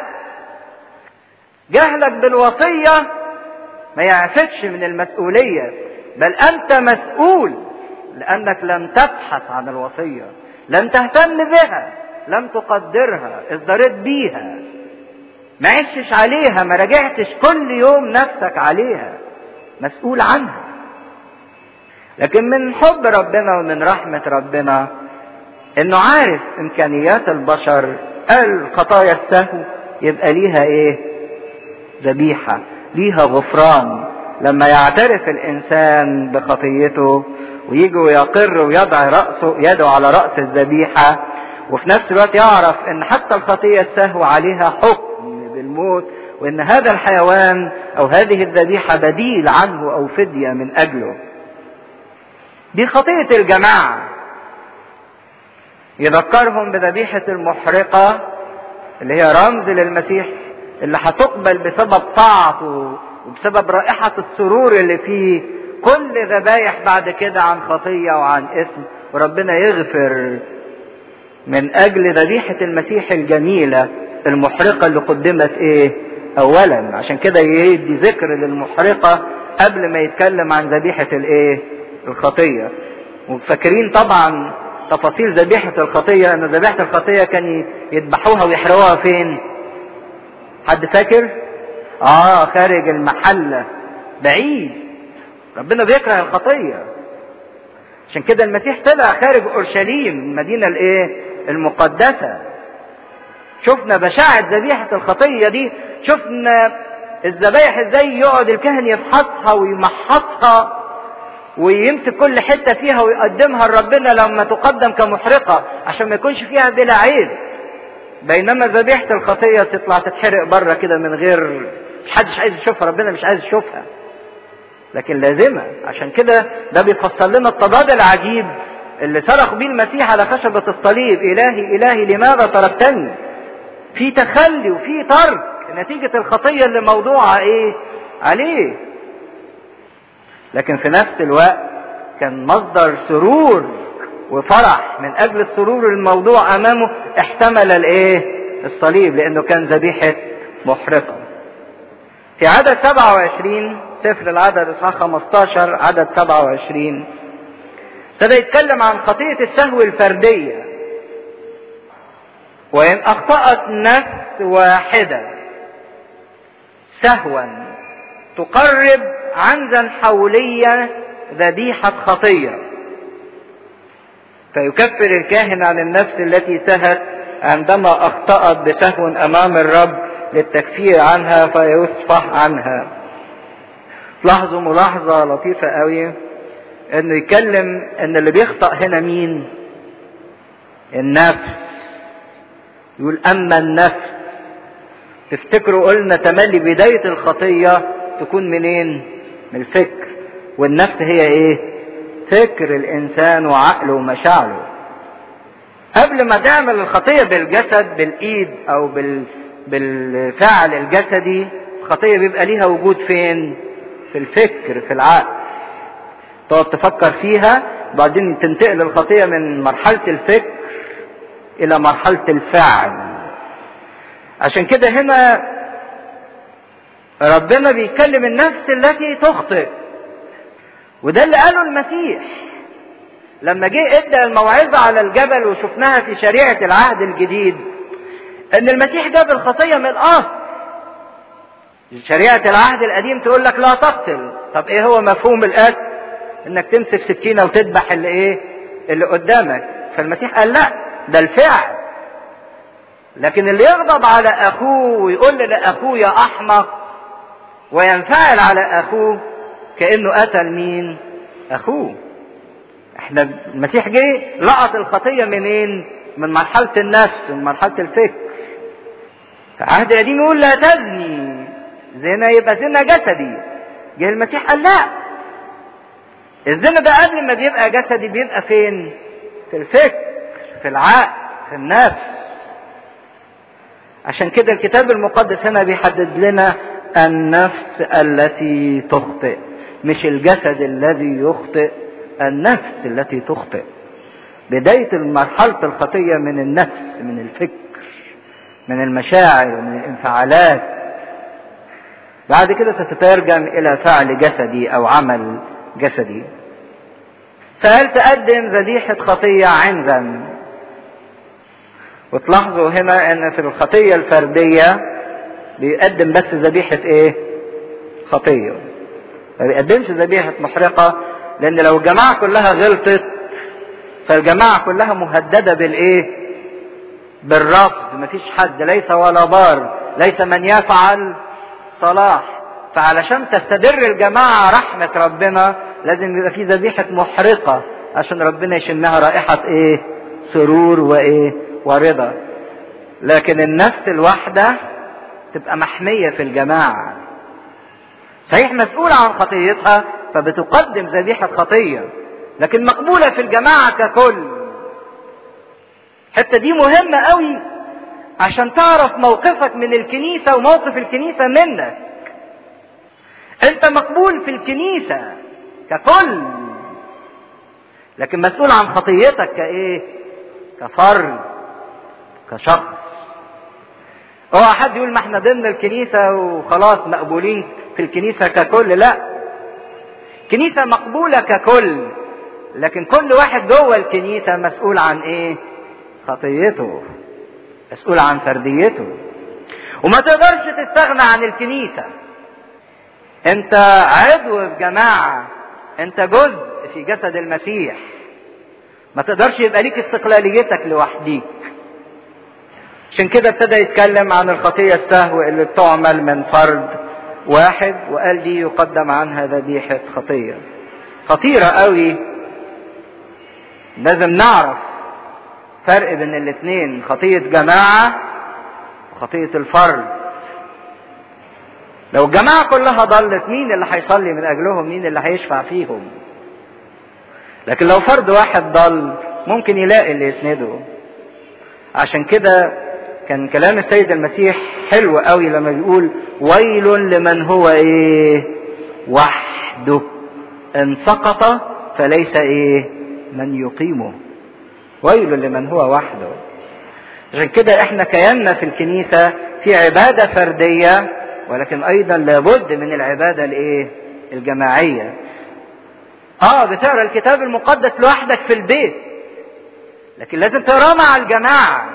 جهلك بالوصية ما يعفتش من المسؤولية بل أنت مسؤول لأنك لم تبحث عن الوصية لم تهتم بها لم تقدرها ازدريت بيها ما عشتش عليها ما راجعتش كل يوم نفسك عليها مسؤول عنها لكن من حب ربنا ومن رحمة ربنا انه عارف امكانيات البشر قال خطايا السهو يبقى ليها ايه ذبيحة ليها غفران لما يعترف الانسان بخطيته ويجي ويقر ويضع رأسه يده على رأس الذبيحة وفي نفس الوقت يعرف ان حتى الخطية السهو عليها حكم بالموت وان هذا الحيوان او هذه الذبيحة بديل عنه او فدية من اجله دي خطية الجماعة يذكرهم بذبيحة المحرقة اللي هي رمز للمسيح اللي هتقبل بسبب طاعته وبسبب رائحة السرور اللي فيه كل ذبايح بعد كده عن خطية وعن اسم وربنا يغفر من اجل ذبيحة المسيح الجميلة المحرقة اللي قدمت ايه اولا عشان كده يدي ذكر للمحرقة قبل ما يتكلم عن ذبيحة الايه الخطية وفاكرين طبعا تفاصيل ذبيحة الخطية ان ذبيحة الخطية كان يذبحوها ويحرقوها فين حد فاكر اه خارج المحلة بعيد ربنا بيكره الخطية عشان كده المسيح طلع خارج اورشليم المدينة الايه المقدسة شفنا بشاعة ذبيحة الخطية دي شفنا الذبايح ازاي يقعد الكاهن يفحصها ويمحصها ويمسك كل حتة فيها ويقدمها لربنا لما تقدم كمحرقة عشان ما يكونش فيها بلا عيب بينما ذبيحة الخطية تطلع تتحرق بره كده من غير مش حدش عايز يشوفها ربنا مش عايز يشوفها لكن لازمة عشان كده ده بيفسر لنا التضاد العجيب اللي صرخ بيه المسيح على خشبة الصليب إلهي إلهي لماذا تركتني في تخلي وفي ترك نتيجة الخطية اللي موضوعة إيه عليه لكن في نفس الوقت كان مصدر سرور وفرح من أجل السرور الموضوع أمامه احتمل الإيه الصليب لأنه كان ذبيحة محرقة في عدد 27 سفر العدد اصحاح 15 عدد 27 ابتدى يتكلم عن خطية السهو الفردية وإن أخطأت نفس واحدة سهوا تقرب عنزا حولية ذبيحة خطية فيكفر الكاهن عن النفس التي سهت عندما أخطأت بسهو أمام الرب للتكفير عنها فيصفح عنها لاحظوا ملاحظة لطيفة قوي انه يتكلم ان اللي بيخطأ هنا مين النفس يقول اما النفس تفتكروا قلنا تملي بداية الخطية تكون منين من الفكر والنفس هي ايه فكر الانسان وعقله ومشاعره قبل ما تعمل الخطية بالجسد بالايد او بال بالفعل الجسدي الخطية بيبقى ليها وجود فين في الفكر في العقل تقعد تفكر فيها وبعدين تنتقل الخطية من مرحلة الفكر إلى مرحلة الفعل عشان كده هنا ربنا بيتكلم النفس التي تخطئ وده اللي قاله المسيح لما جه ادى الموعظة على الجبل وشفناها في شريعة العهد الجديد ان المسيح جاب الخطية من الاصل شريعة العهد القديم تقول لك لا تقتل طب ايه هو مفهوم القتل انك تمسك سكينة وتذبح اللي ايه اللي قدامك فالمسيح قال لا ده الفعل لكن اللي يغضب على اخوه ويقول لاخوه يا احمق وينفعل على اخوه كانه قتل مين اخوه احنا المسيح جه لقط الخطيه منين من مرحله النفس من مرحله الفكر فعهد القديم يقول لا تزني زنا يبقى زنا جسدي جه المسيح قال لا الزنا ده قبل ما بيبقى جسدي بيبقى فين في الفكر في العقل في النفس عشان كده الكتاب المقدس هنا بيحدد لنا النفس التي تخطئ مش الجسد الذي يخطئ النفس التي تخطئ بداية مرحلة الخطية من النفس من الفكر من المشاعر من الانفعالات بعد كده ستترجم إلى فعل جسدي أو عمل جسدي فهل تقدم ذبيحة خطية عندا وتلاحظوا هنا ان في الخطية الفردية بيقدم بس ذبيحة ايه خطية ما بيقدمش ذبيحة محرقة لان لو الجماعة كلها غلطت فالجماعة كلها مهددة بالايه بالرفض مفيش حد ليس ولا بار ليس من يفعل صلاح فعلشان تستدر الجماعة رحمة ربنا لازم يبقى في ذبيحة محرقة عشان ربنا يشمها رائحة ايه سرور وايه ورضا لكن النفس الواحدة تبقى محمية في الجماعة صحيح مسؤولة عن خطيتها فبتقدم ذبيحة خطية لكن مقبولة في الجماعة ككل الحتة دي مهمة قوي عشان تعرف موقفك من الكنيسة وموقف الكنيسة منك انت مقبول في الكنيسة ككل لكن مسؤول عن خطيتك كايه كفرد كشخص اوعى حد يقول ما احنا ضمن الكنيسة وخلاص مقبولين في الكنيسة ككل لا كنيسة مقبولة ككل لكن كل واحد جوه الكنيسة مسؤول عن ايه خطيته مسؤول عن فرديته وما تقدرش تستغنى عن الكنيسة انت عضو في جماعة انت جزء في جسد المسيح ما تقدرش يبقى ليك استقلاليتك لوحديك عشان كده ابتدى يتكلم عن الخطية السهو اللي بتعمل من فرد واحد وقال دي يقدم عنها ذبيحة خطية خطيرة قوي لازم نعرف فرق بين الاثنين خطية جماعة وخطية الفرد لو الجماعة كلها ضلت مين اللي هيصلي من أجلهم مين اللي هيشفع فيهم لكن لو فرد واحد ضل ممكن يلاقي اللي يسنده عشان كده كان كلام السيد المسيح حلو قوي لما بيقول ويل لمن هو ايه وحده ان سقط فليس ايه من يقيمه ويل لمن هو وحده عشان كده احنا كياننا في الكنيسة في عبادة فردية ولكن ايضا لابد من العبادة الايه الجماعية اه بتقرا الكتاب المقدس لوحدك في البيت لكن لازم تقراه مع الجماعة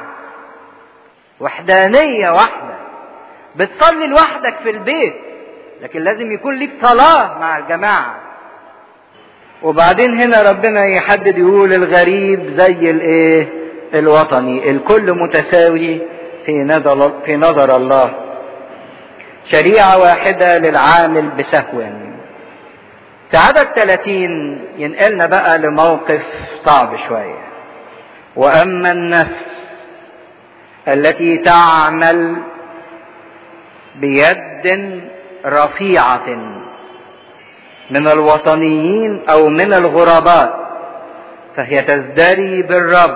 وحدانية واحدة بتصلي لوحدك في البيت لكن لازم يكون ليك صلاة مع الجماعة وبعدين هنا ربنا يحدد يقول الغريب زي الايه الوطني الكل متساوي في نظر في نظر الله شريعة واحدة للعامل بسهو في عدد 30 ينقلنا بقى لموقف صعب شوية وأما النفس التي تعمل بيد رفيعة من الوطنيين أو من الغرباء فهي تزدري بالرب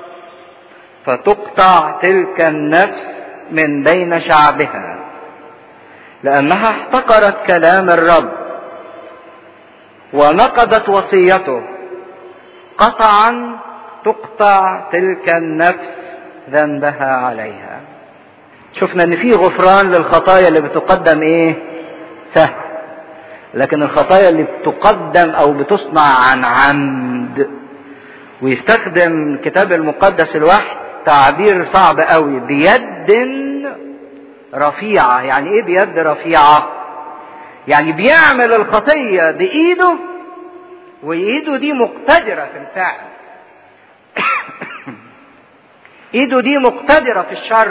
فتقطع تلك النفس من بين شعبها لأنها احتقرت كلام الرب ونقضت وصيته قطعا تقطع تلك النفس ذنبها عليها شفنا ان في غفران للخطايا اللي بتقدم ايه سهل لكن الخطايا اللي بتقدم او بتصنع عن عمد ويستخدم الكتاب المقدس الوحي تعبير صعب قوي بيد رفيعة يعني ايه بيد رفيعة يعني بيعمل الخطية بإيده وإيده دي مقتدرة في الفعل إيده دي مقتدرة في الشر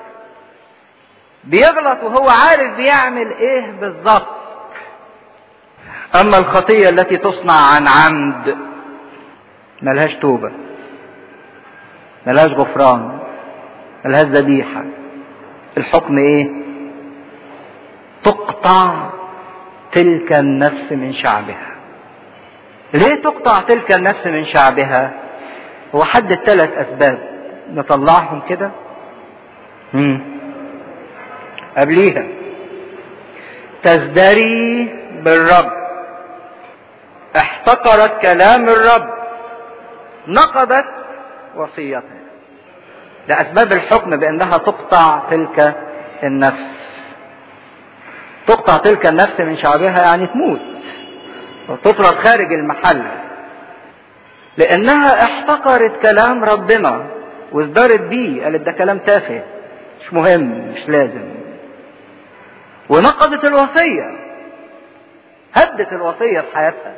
بيغلط وهو عارف بيعمل إيه بالظبط أما الخطية التي تصنع عن عمد ملهاش توبة ملهاش غفران ملهاش ذبيحة الحكم إيه تقطع تلك النفس من شعبها ليه تقطع تلك النفس من شعبها هو حدد ثلاث اسباب نطلعهم كده قبليها تزدري بالرب احتقرت كلام الرب نقضت وصيتها لأسباب الحكم بأنها تقطع تلك النفس تقطع تلك النفس من شعبها يعني تموت وتطرد خارج المحل لأنها احتقرت كلام ربنا وازدرت بيه قالت ده كلام تافه مش مهم مش لازم ونقضت الوصية هدت الوصية في حياتها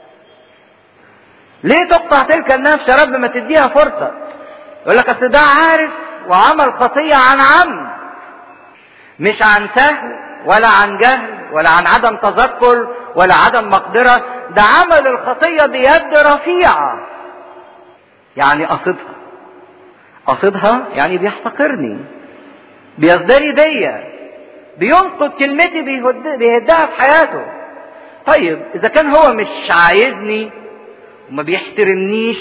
ليه تقطع تلك النفس يا رب ما تديها فرصة يقول لك اصل ده عارف وعمل خطية عن عمد مش عن سهل ولا عن جهل ولا عن عدم تذكر ولا عدم مقدرة ده عمل الخطية بيد رفيعة يعني قصدها قصدها يعني بيحتقرني بيصدري بيا بينقض كلمتي بيهدها في حياته طيب اذا كان هو مش عايزني وما بيحترمنيش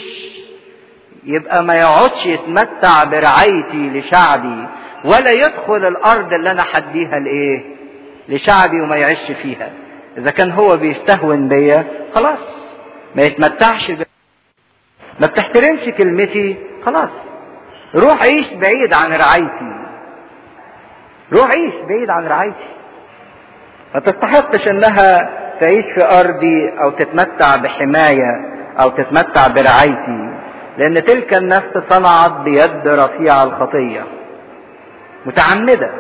يبقى ما يقعدش يتمتع برعايتي لشعبي ولا يدخل الارض اللي انا حديها لايه لشعبي وما يعيش فيها اذا كان هو بيستهون بيا خلاص ما يتمتعش ب... ما بتحترمش كلمتي خلاص روح عيش بعيد عن رعايتي روح عيش بعيد عن رعايتي ما تستحقش انها تعيش في ارضي او تتمتع بحمايه او تتمتع برعايتي لان تلك النفس صنعت بيد رفيع الخطيه متعمده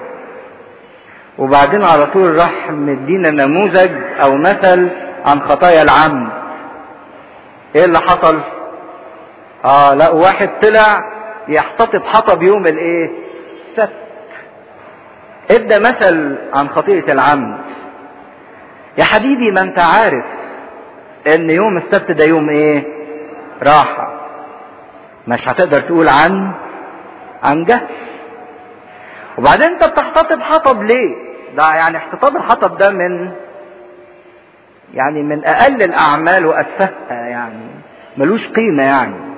وبعدين على طول راح مدينا نموذج او مثل عن خطايا العمد ايه اللي حصل اه لا واحد طلع يحتطب حطب يوم الايه السبت ادى مثل عن خطيئة العمد يا حبيبي ما انت عارف ان يوم السبت ده يوم ايه راحة مش هتقدر تقول عن عن جهل وبعدين انت بتحتطب حطب ليه ده يعني احتطاب الحطب ده من يعني من اقل الاعمال واتفهها يعني ملوش قيمة يعني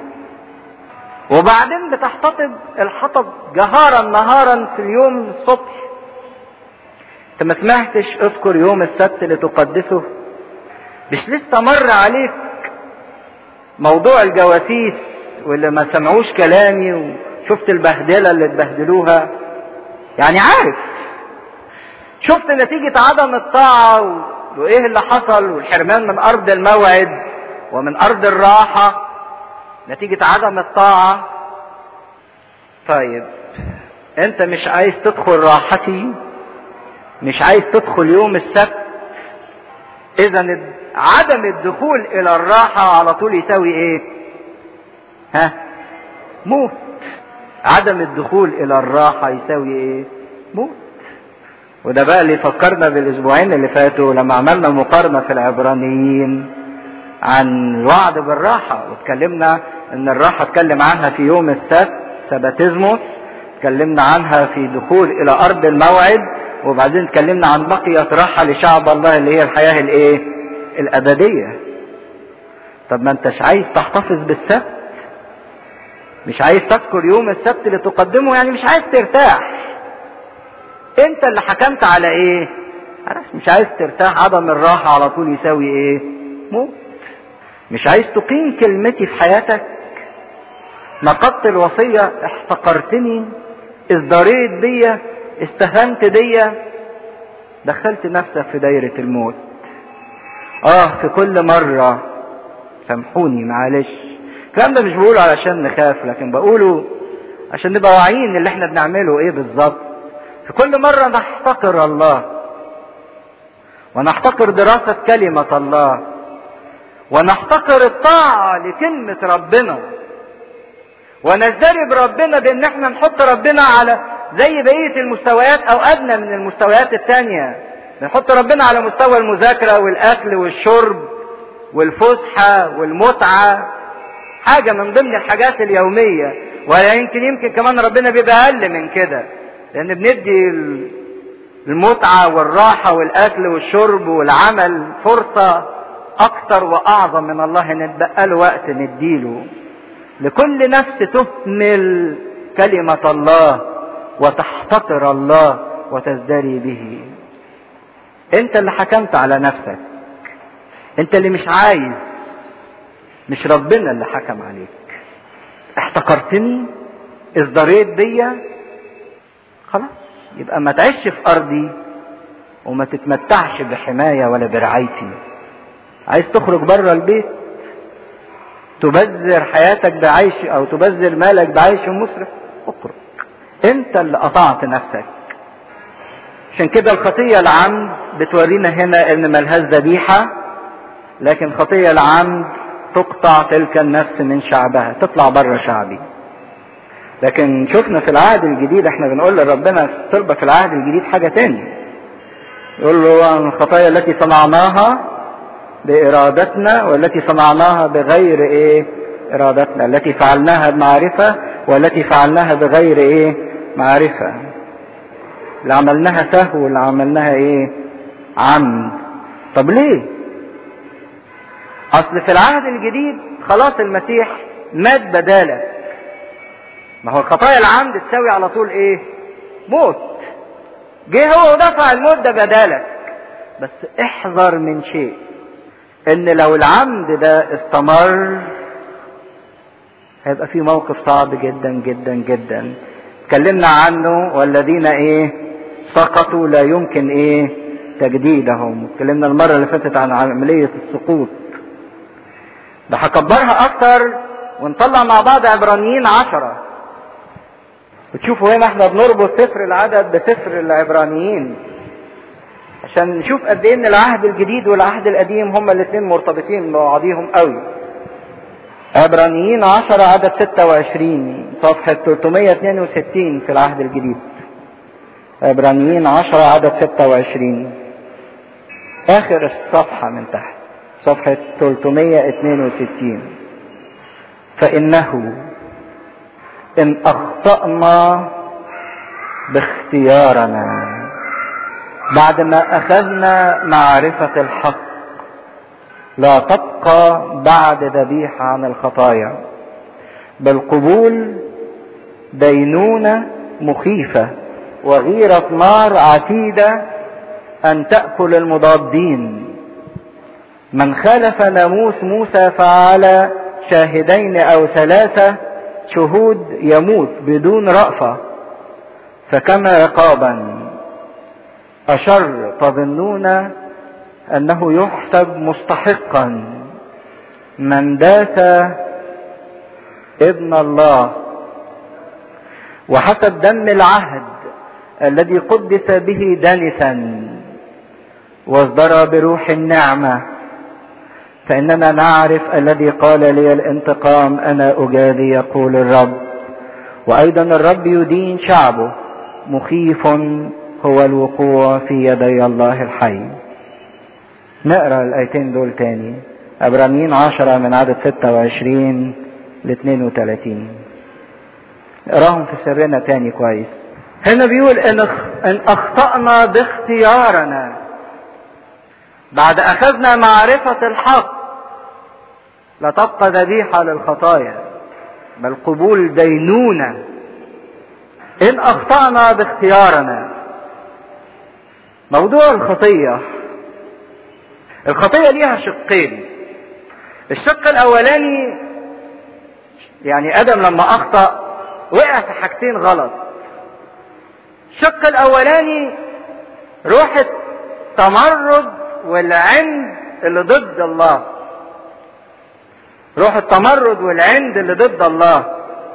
وبعدين بتحتطب الحطب جهارا نهارا في اليوم الصبح انت ما سمعتش اذكر يوم السبت لتقدسه مش لسه مر عليك موضوع الجواسيس واللي ما سمعوش كلامي وشفت البهدله اللي اتبهدلوها يعني عارف شفت نتيجة عدم الطاعة وايه اللي حصل والحرمان من ارض الموعد ومن ارض الراحة نتيجة عدم الطاعة طيب انت مش عايز تدخل راحتي مش عايز تدخل يوم السبت اذا عدم الدخول الى الراحة على طول يساوي ايه ها موت عدم الدخول الى الراحة يساوي ايه موت وده بقى اللي فكرنا بالاسبوعين اللي فاتوا لما عملنا مقارنة في العبرانيين عن الوعد بالراحة واتكلمنا ان الراحة اتكلم عنها في يوم السبت سباتيزموس اتكلمنا عنها في دخول الى ارض الموعد وبعدين اتكلمنا عن بقية راحة لشعب الله اللي هي الحياة الايه الابدية طب ما انتش عايز تحتفظ بالسبت مش عايز تذكر يوم السبت اللي تقدمه يعني مش عايز ترتاح انت اللي حكمت على ايه عارف مش عايز ترتاح عدم الراحة على طول يساوي ايه موت مش عايز تقيم كلمتي في حياتك نقضت الوصية احتقرتني ازدريت بيا استهنت بيا دخلت نفسك في دايرة الموت اه في كل مرة سامحوني معلش الكلام ده مش بقوله علشان نخاف لكن بقوله عشان نبقى واعيين اللي احنا بنعمله ايه بالظبط في كل مرة نحتقر الله ونحتقر دراسة كلمة الله ونحتقر الطاعة لكلمة ربنا ونزدرب ربنا بان احنا نحط ربنا على زي بقية المستويات او ادنى من المستويات التانية نحط ربنا على مستوى المذاكرة والاكل والشرب والفسحة والمتعة حاجة من ضمن الحاجات اليومية ولا يمكن يمكن كمان ربنا بيبقى اقل من كده لان بندي المتعة والراحة والاكل والشرب والعمل فرصة اكتر واعظم من الله ان نتبقى له وقت نديله لكل نفس تهمل كلمة الله وتحتقر الله وتزدري به انت اللي حكمت على نفسك انت اللي مش عايز مش ربنا اللي حكم عليك احتقرتني ازدريت بيا خلاص يبقى ما تعيش في ارضي وما تتمتعش بحماية ولا برعايتي عايز تخرج بره البيت تبذر حياتك بعيش او تبذر مالك بعيش مسرف اخرج انت اللي قطعت نفسك عشان كده الخطية العمد بتورينا هنا ان ملهاش ذبيحة لكن خطية العمد تقطع تلك النفس من شعبها تطلع بره شعبي لكن شفنا في العهد الجديد احنا بنقول لربنا طلبة في العهد الجديد حاجة تاني يقول له عن الخطايا التي صنعناها بإرادتنا والتي صنعناها بغير ايه إرادتنا التي فعلناها بمعرفة والتي فعلناها بغير ايه معرفة اللي عملناها سهو واللي عملناها ايه عمد طب ليه اصل في العهد الجديد خلاص المسيح مات بدالك ما هو الخطايا العمد تساوي على طول ايه موت جه هو ودفع الموت ده بدالك بس احذر من شيء ان لو العمد ده استمر هيبقى في موقف صعب جدا جدا جدا اتكلمنا عنه والذين ايه سقطوا لا يمكن ايه تجديدهم اتكلمنا المرة اللي فاتت عن عملية السقوط ده هكبرها اكتر ونطلع مع بعض عبرانيين عشرة وتشوفوا هنا احنا بنربط سفر العدد بسفر العبرانيين عشان نشوف قد ايه ان العهد الجديد والعهد القديم هما الاثنين مرتبطين ببعضيهم قوي عبرانيين 10 عدد 26 صفحة 362 في العهد الجديد عبرانيين 10 عدد 26 آخر الصفحة من تحت صفحة 362 فإنه إن أخطأنا باختيارنا بعد ما أخذنا معرفة الحق لا تبقى بعد ذبيحة عن الخطايا بل قبول دينونة مخيفة وغيرة نار عتيدة أن تأكل المضادين من خالف ناموس موسى فعلى شاهدين أو ثلاثة شهود يموت بدون رأفة فكما عقابا أشر تظنون أنه يحسب مستحقا من داس ابن الله وحسب دم العهد الذي قدس به دنسا واصدر بروح النعمة فإننا نعرف الذي قال لي الانتقام أنا أجازي يقول الرب وأيضا الرب يدين شعبه مخيف هو الوقوع في يدي الله الحي نقرا الايتين دول تاني عبرانيين عشرة من عدد ستة وعشرين ل 32 نقراهم في سرنا تاني كويس هنا بيقول ان ان اخطأنا باختيارنا بعد اخذنا معرفة الحق لا تبقى ذبيحة للخطايا بل قبول دينونة ان اخطأنا باختيارنا موضوع الخطية الخطية ليها شقين الشق الاولاني يعني ادم لما اخطأ وقع في حاجتين غلط الشق الاولاني روح التمرد والعند اللي ضد الله روح التمرد والعند اللي ضد الله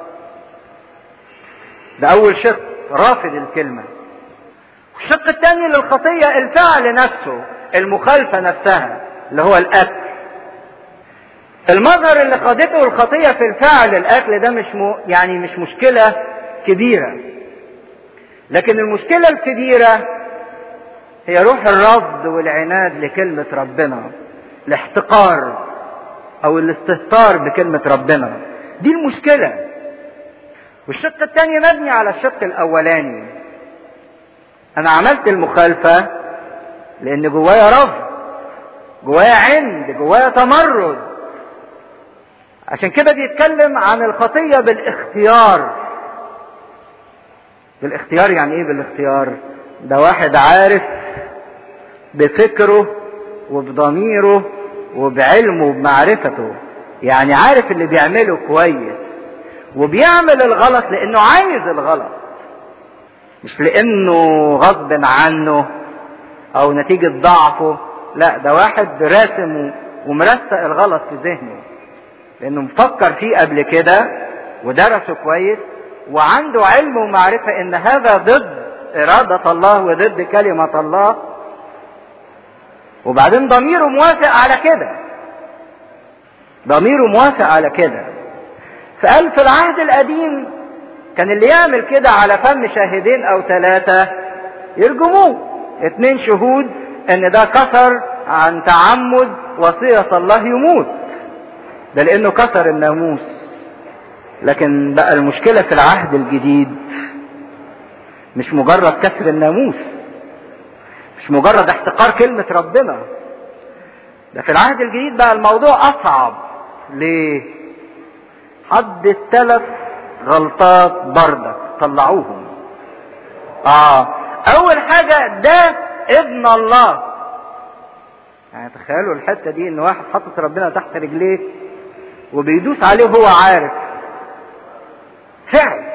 ده اول شق رافض الكلمة الشق الثاني للخطية الفعل نفسه المخالفة نفسها اللي هو الأكل المظهر اللي خاضته الخطية في الفعل الأكل ده مش م... يعني مش مشكلة كبيرة لكن المشكلة الكبيرة هي روح الرفض والعناد لكلمة ربنا الاحتقار أو الاستهتار بكلمة ربنا دي المشكلة والشق الثاني مبني على الشق الأولاني أنا عملت المخالفة لأن جوايا رفض جوايا عند جوايا تمرد عشان كده بيتكلم عن الخطية بالاختيار بالاختيار يعني ايه بالاختيار ده واحد عارف بفكره وبضميره وبعلمه وبمعرفته يعني عارف اللي بيعمله كويس وبيعمل الغلط لانه عايز الغلط مش لانه غصب عنه او نتيجة ضعفه لا ده واحد راسم ومرسق الغلط في ذهنه لانه مفكر فيه قبل كده ودرسه كويس وعنده علم ومعرفة ان هذا ضد ارادة الله وضد كلمة الله وبعدين ضميره موافق على كده ضميره موافق على كده فقال في العهد القديم كان اللي يعمل كده على فم شاهدين او ثلاثة يرجموه اتنين شهود ان ده كسر عن تعمد وصية الله يموت ده لانه كسر الناموس لكن بقى المشكلة في العهد الجديد مش مجرد كسر الناموس مش مجرد احتقار كلمة ربنا ده في العهد الجديد بقى الموضوع اصعب ليه حد الثلاث غلطات بردك طلعوهم اه اول حاجة ده ابن الله يعني تخيلوا الحتة دي ان واحد حاطط ربنا تحت رجليه وبيدوس عليه وهو عارف فعل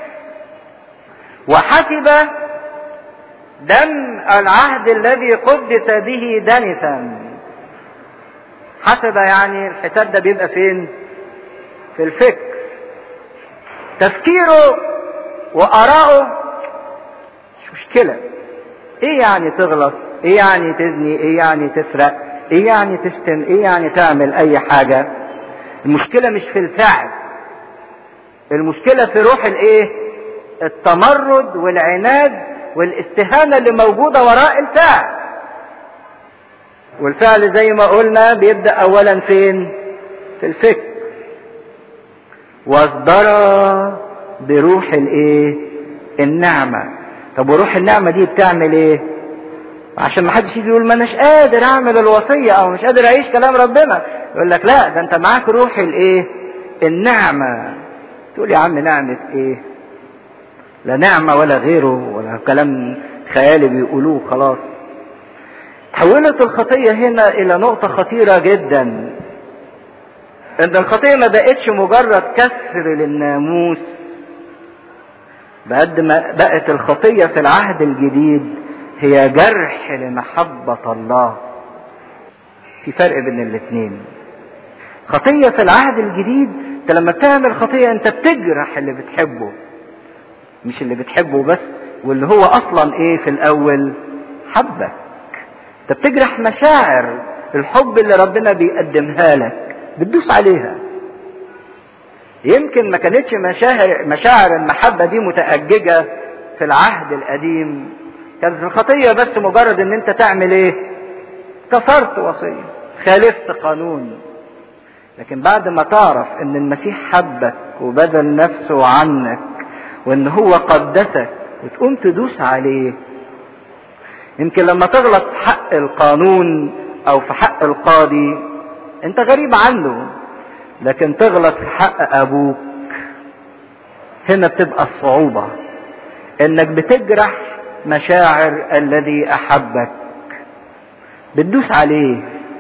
وحسب دم العهد الذي قدس به دنسا حسب يعني الحساب ده بيبقى فين في الفكر تفكيره وآراءه مش مشكلة ايه يعني تغلط ايه يعني تزني ايه يعني تسرق ايه يعني تشتم ايه يعني تعمل اي حاجة المشكلة مش في الفعل المشكلة في روح الايه التمرد والعناد والاستهانة اللي موجودة وراء الفعل والفعل زي ما قلنا بيبدأ اولا فين في الفكر واصدر بروح الايه النعمة طب وروح النعمة دي بتعمل ايه عشان ما حدش يجي يقول ما اناش قادر اعمل الوصية او مش قادر اعيش كلام ربنا يقول لك لا ده انت معاك روح الايه النعمة تقول يا عم نعمة ايه لا نعمة ولا غيره ولا كلام خيالي بيقولوه خلاص تحولت الخطية هنا الى نقطة خطيرة جدا ان الخطية ما بقتش مجرد كسر للناموس بقد ما بقت الخطية في العهد الجديد هي جرح لمحبة الله في فرق بين الاثنين خطية في العهد الجديد انت لما بتعمل خطية انت بتجرح اللي بتحبه مش اللي بتحبه بس واللي هو اصلا ايه في الاول حبك انت بتجرح مشاعر الحب اللي ربنا بيقدمها لك بتدوس عليها يمكن ما كانتش مشاعر مشاعر المحبة دي متأججة في العهد القديم كانت الخطية بس مجرد ان انت تعمل ايه كسرت وصية خالفت قانون لكن بعد ما تعرف ان المسيح حبك وبذل نفسه عنك وان هو قدسك وتقوم تدوس عليه يمكن لما تغلط في حق القانون او في حق القاضي انت غريب عنه لكن تغلط في حق ابوك هنا بتبقى الصعوبة انك بتجرح مشاعر الذي احبك بتدوس عليه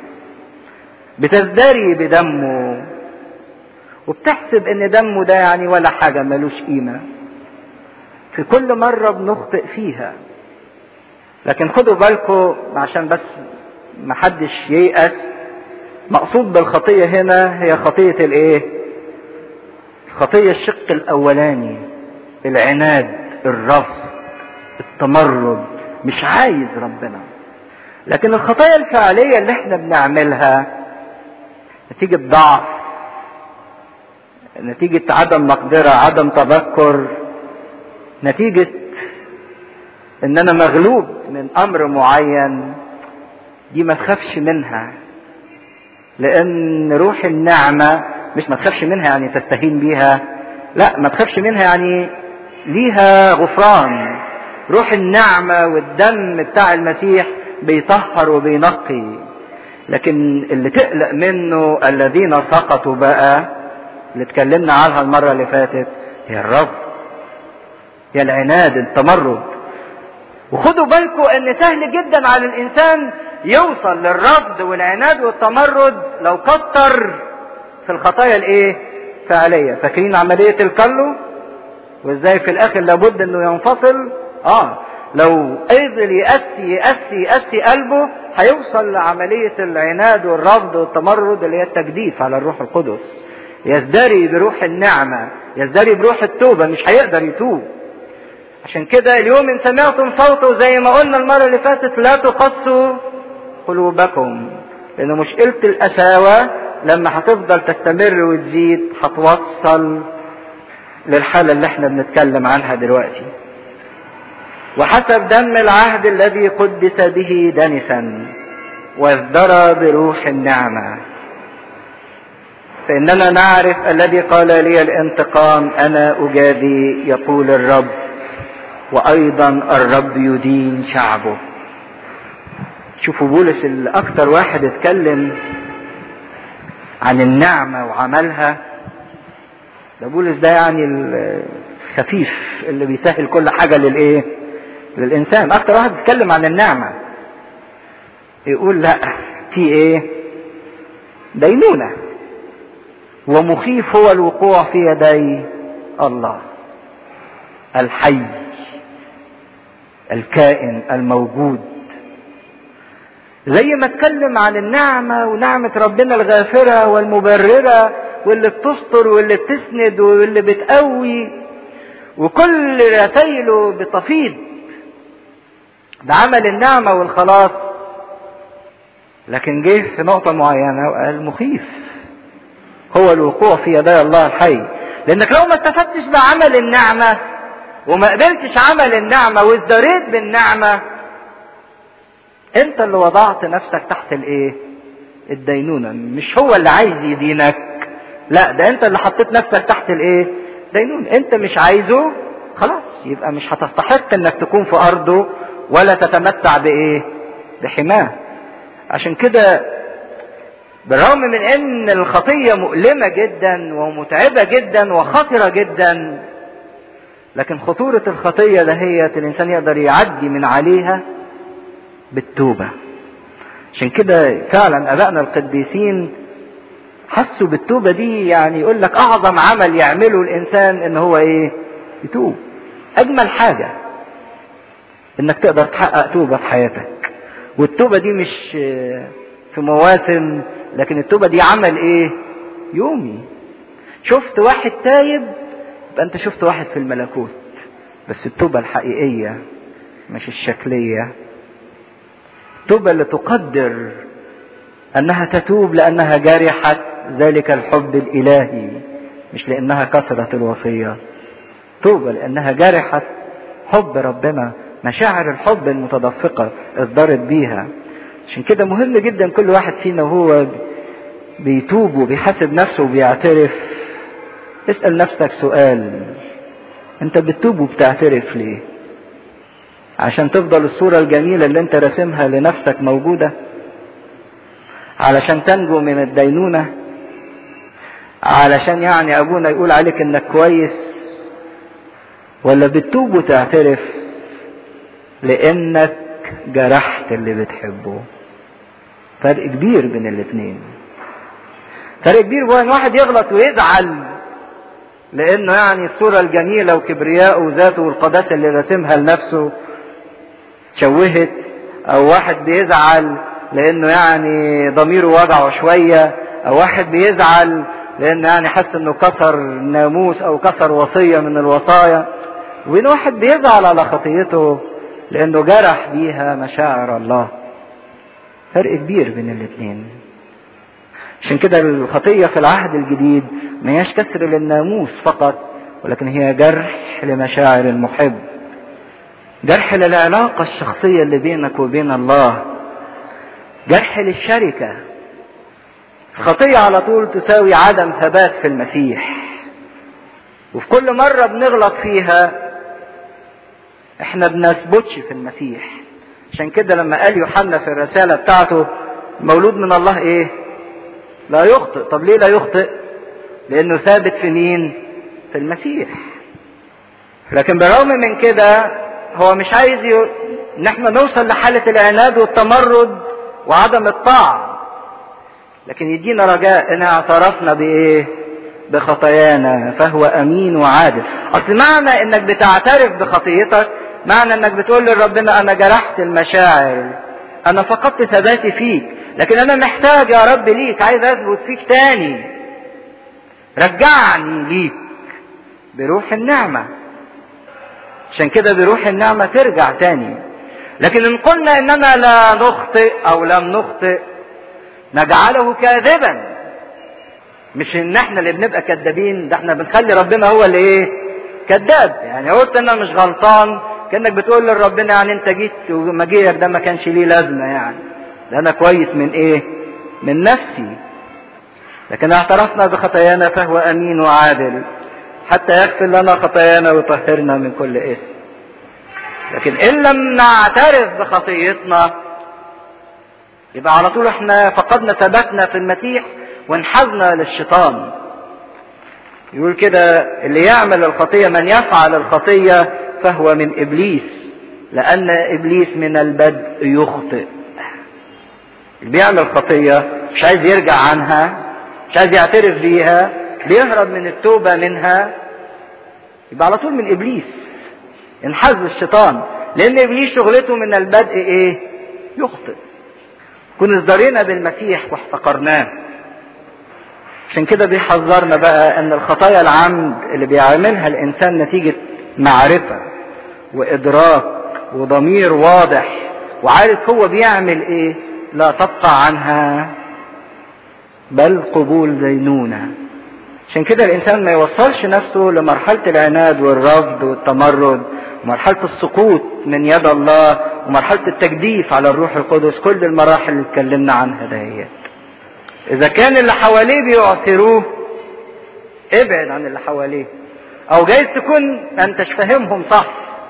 بتزدري بدمه وبتحسب ان دمه ده يعني ولا حاجة ملوش قيمة في كل مرة بنخطئ فيها لكن خدوا بالكم عشان بس محدش ييأس مقصود بالخطية هنا هي خطية الايه خطية الشق الاولاني العناد الرفض التمرد مش عايز ربنا لكن الخطايا الفعلية اللي احنا بنعملها نتيجة ضعف نتيجة عدم مقدرة عدم تذكر نتيجة ان انا مغلوب من امر معين دي ما تخافش منها لان روح النعمة مش ما تخافش منها يعني تستهين بيها لا ما تخافش منها يعني ليها غفران روح النعمة والدم بتاع المسيح بيطهر وبينقي لكن اللي تقلق منه الذين سقطوا بقى اللي اتكلمنا عنها المرة اللي فاتت هي الرفض هي العناد التمرد وخدوا بالكم ان سهل جدا على الانسان يوصل للرفض والعناد والتمرد لو كتر في الخطايا الايه فعلية فاكرين عملية الكلو وازاي في الاخر لابد انه ينفصل اه لو قدر يأسي يأسي يأسي قلبه هيوصل لعملية العناد والرفض والتمرد اللي هي التجديف على الروح القدس يزدري بروح النعمة يزدري بروح التوبة مش هيقدر يتوب عشان كده اليوم ان سمعتم صوته زي ما قلنا المرة اللي فاتت لا تقصوا قلوبكم لان مشكلة القساوة لما هتفضل تستمر وتزيد هتوصل للحالة اللي احنا بنتكلم عنها دلوقتي وحسب دم العهد الذي قدس به دنسا وازدرى بروح النعمة فإننا نعرف الذي قال لي الانتقام أنا أجابي يقول الرب وأيضا الرب يدين شعبه شوفوا بولس الأكثر واحد اتكلم عن النعمة وعملها ده بولس ده يعني الخفيف اللي بيسهل كل حاجة للإيه؟ للإنسان أكثر واحد اتكلم عن النعمة يقول لا في إيه؟ دينونة ومخيف هو الوقوع في يدي الله الحي الكائن الموجود زي ما اتكلم عن النعمة ونعمة ربنا الغافرة والمبررة واللي بتستر واللي بتسند واللي بتقوي وكل رسائله بتفيض بعمل النعمة والخلاص لكن جه في نقطة معينة وقال مخيف هو الوقوع في يدي الله الحي لانك لو ما استفدتش بعمل النعمة وما قبلتش عمل النعمة وازدريت بالنعمة انت اللي وضعت نفسك تحت الايه الدينونة مش هو اللي عايز يدينك لا ده انت اللي حطيت نفسك تحت الايه دينونة انت مش عايزه خلاص يبقى مش هتستحق انك تكون في ارضه ولا تتمتع بايه بحماه عشان كده بالرغم من ان الخطية مؤلمة جدا ومتعبة جدا وخطرة جدا لكن خطورة الخطية دهيت الانسان يقدر يعدي من عليها بالتوبة عشان كده فعلا ابائنا القديسين حسوا بالتوبة دي يعني يقول لك اعظم عمل يعمله الانسان ان هو ايه يتوب اجمل حاجة انك تقدر تحقق توبة في حياتك والتوبة دي مش في مواسم لكن التوبة دي عمل ايه يومي شفت واحد تايب يبقى انت شفت واحد في الملكوت بس التوبة الحقيقية مش الشكلية التوبة اللي تقدر انها تتوب لانها جرحت ذلك الحب الالهي مش لانها كسرت الوصية توبة لانها جرحت حب ربنا مشاعر الحب المتدفقة اصدرت بيها عشان كده مهم جدا كل واحد فينا وهو بيتوب وبيحاسب نفسه وبيعترف اسأل نفسك سؤال انت بتتوب وبتعترف ليه عشان تفضل الصورة الجميلة اللي انت راسمها لنفسك موجودة علشان تنجو من الدينونة علشان يعني ابونا يقول عليك انك كويس ولا بتتوب وتعترف لانك جرحت اللي بتحبه فرق كبير بين الاثنين فرق كبير بين واحد يغلط ويزعل لانه يعني الصوره الجميله وكبرياءه وذاته والقداسه اللي راسمها لنفسه تشوهت او واحد بيزعل لانه يعني ضميره وجعه شويه او واحد بيزعل لانه يعني حس انه كسر ناموس او كسر وصيه من الوصايا وبين واحد بيزعل على خطيته لانه جرح بيها مشاعر الله فرق كبير بين الاثنين عشان كده الخطية في العهد الجديد ما هياش كسر للناموس فقط ولكن هي جرح لمشاعر المحب جرح للعلاقة الشخصية اللي بينك وبين الله جرح للشركة الخطية على طول تساوي عدم ثبات في المسيح وفي كل مرة بنغلط فيها احنا بنثبتش في المسيح عشان كده لما قال يوحنا في الرسالة بتاعته مولود من الله ايه لا يخطئ طب ليه لا يخطئ لانه ثابت في مين في المسيح لكن بالرغم من كده هو مش عايز ان احنا نوصل لحالة العناد والتمرد وعدم الطاعة لكن يدينا رجاء ان اعترفنا بايه بخطايانا فهو امين وعادل اصل معنى انك بتعترف بخطيتك معنى انك بتقول لربنا انا جرحت المشاعر انا فقدت ثباتي فيك لكن انا محتاج يا رب ليك عايز اثبت فيك تاني رجعني ليك بروح النعمة عشان كده بروح النعمة ترجع تاني لكن ان قلنا اننا لا نخطئ او لم نخطئ نجعله كاذبا مش ان احنا اللي بنبقى كذابين ده احنا بنخلي ربنا هو اللي ايه كذاب يعني قلت انا مش غلطان كانك بتقول لربنا يعني انت جيت ومجيئك ده ما كانش ليه لازمه يعني ده انا كويس من ايه من نفسي لكن اعترفنا بخطايانا فهو امين وعادل حتى يغفر لنا خطايانا ويطهرنا من كل اثم لكن ان لم نعترف بخطيتنا يبقى على طول احنا فقدنا ثباتنا في المسيح وانحازنا للشيطان يقول كده اللي يعمل الخطيه من يفعل الخطيه فهو من ابليس لان ابليس من البدء يخطئ اللي بيعمل خطيه مش عايز يرجع عنها مش عايز يعترف بيها بيهرب من التوبه منها يبقى على طول من ابليس انحاز للشيطان لان ابليس شغلته من البدء ايه يخطئ كنا ازدرينا بالمسيح واحتقرناه عشان كده بيحذرنا بقى ان الخطايا العمد اللي بيعملها الانسان نتيجة معرفة وادراك وضمير واضح وعارف هو بيعمل ايه لا تبقى عنها بل قبول دينونة عشان كده الانسان ما يوصلش نفسه لمرحلة العناد والرفض والتمرد ومرحلة السقوط من يد الله ومرحلة التجديف على الروح القدس كل المراحل اللي اتكلمنا عنها دهيت إذا كان اللي حواليه بيعثروه ابعد عن اللي حواليه أو جايز تكون أنت فاهمهم صح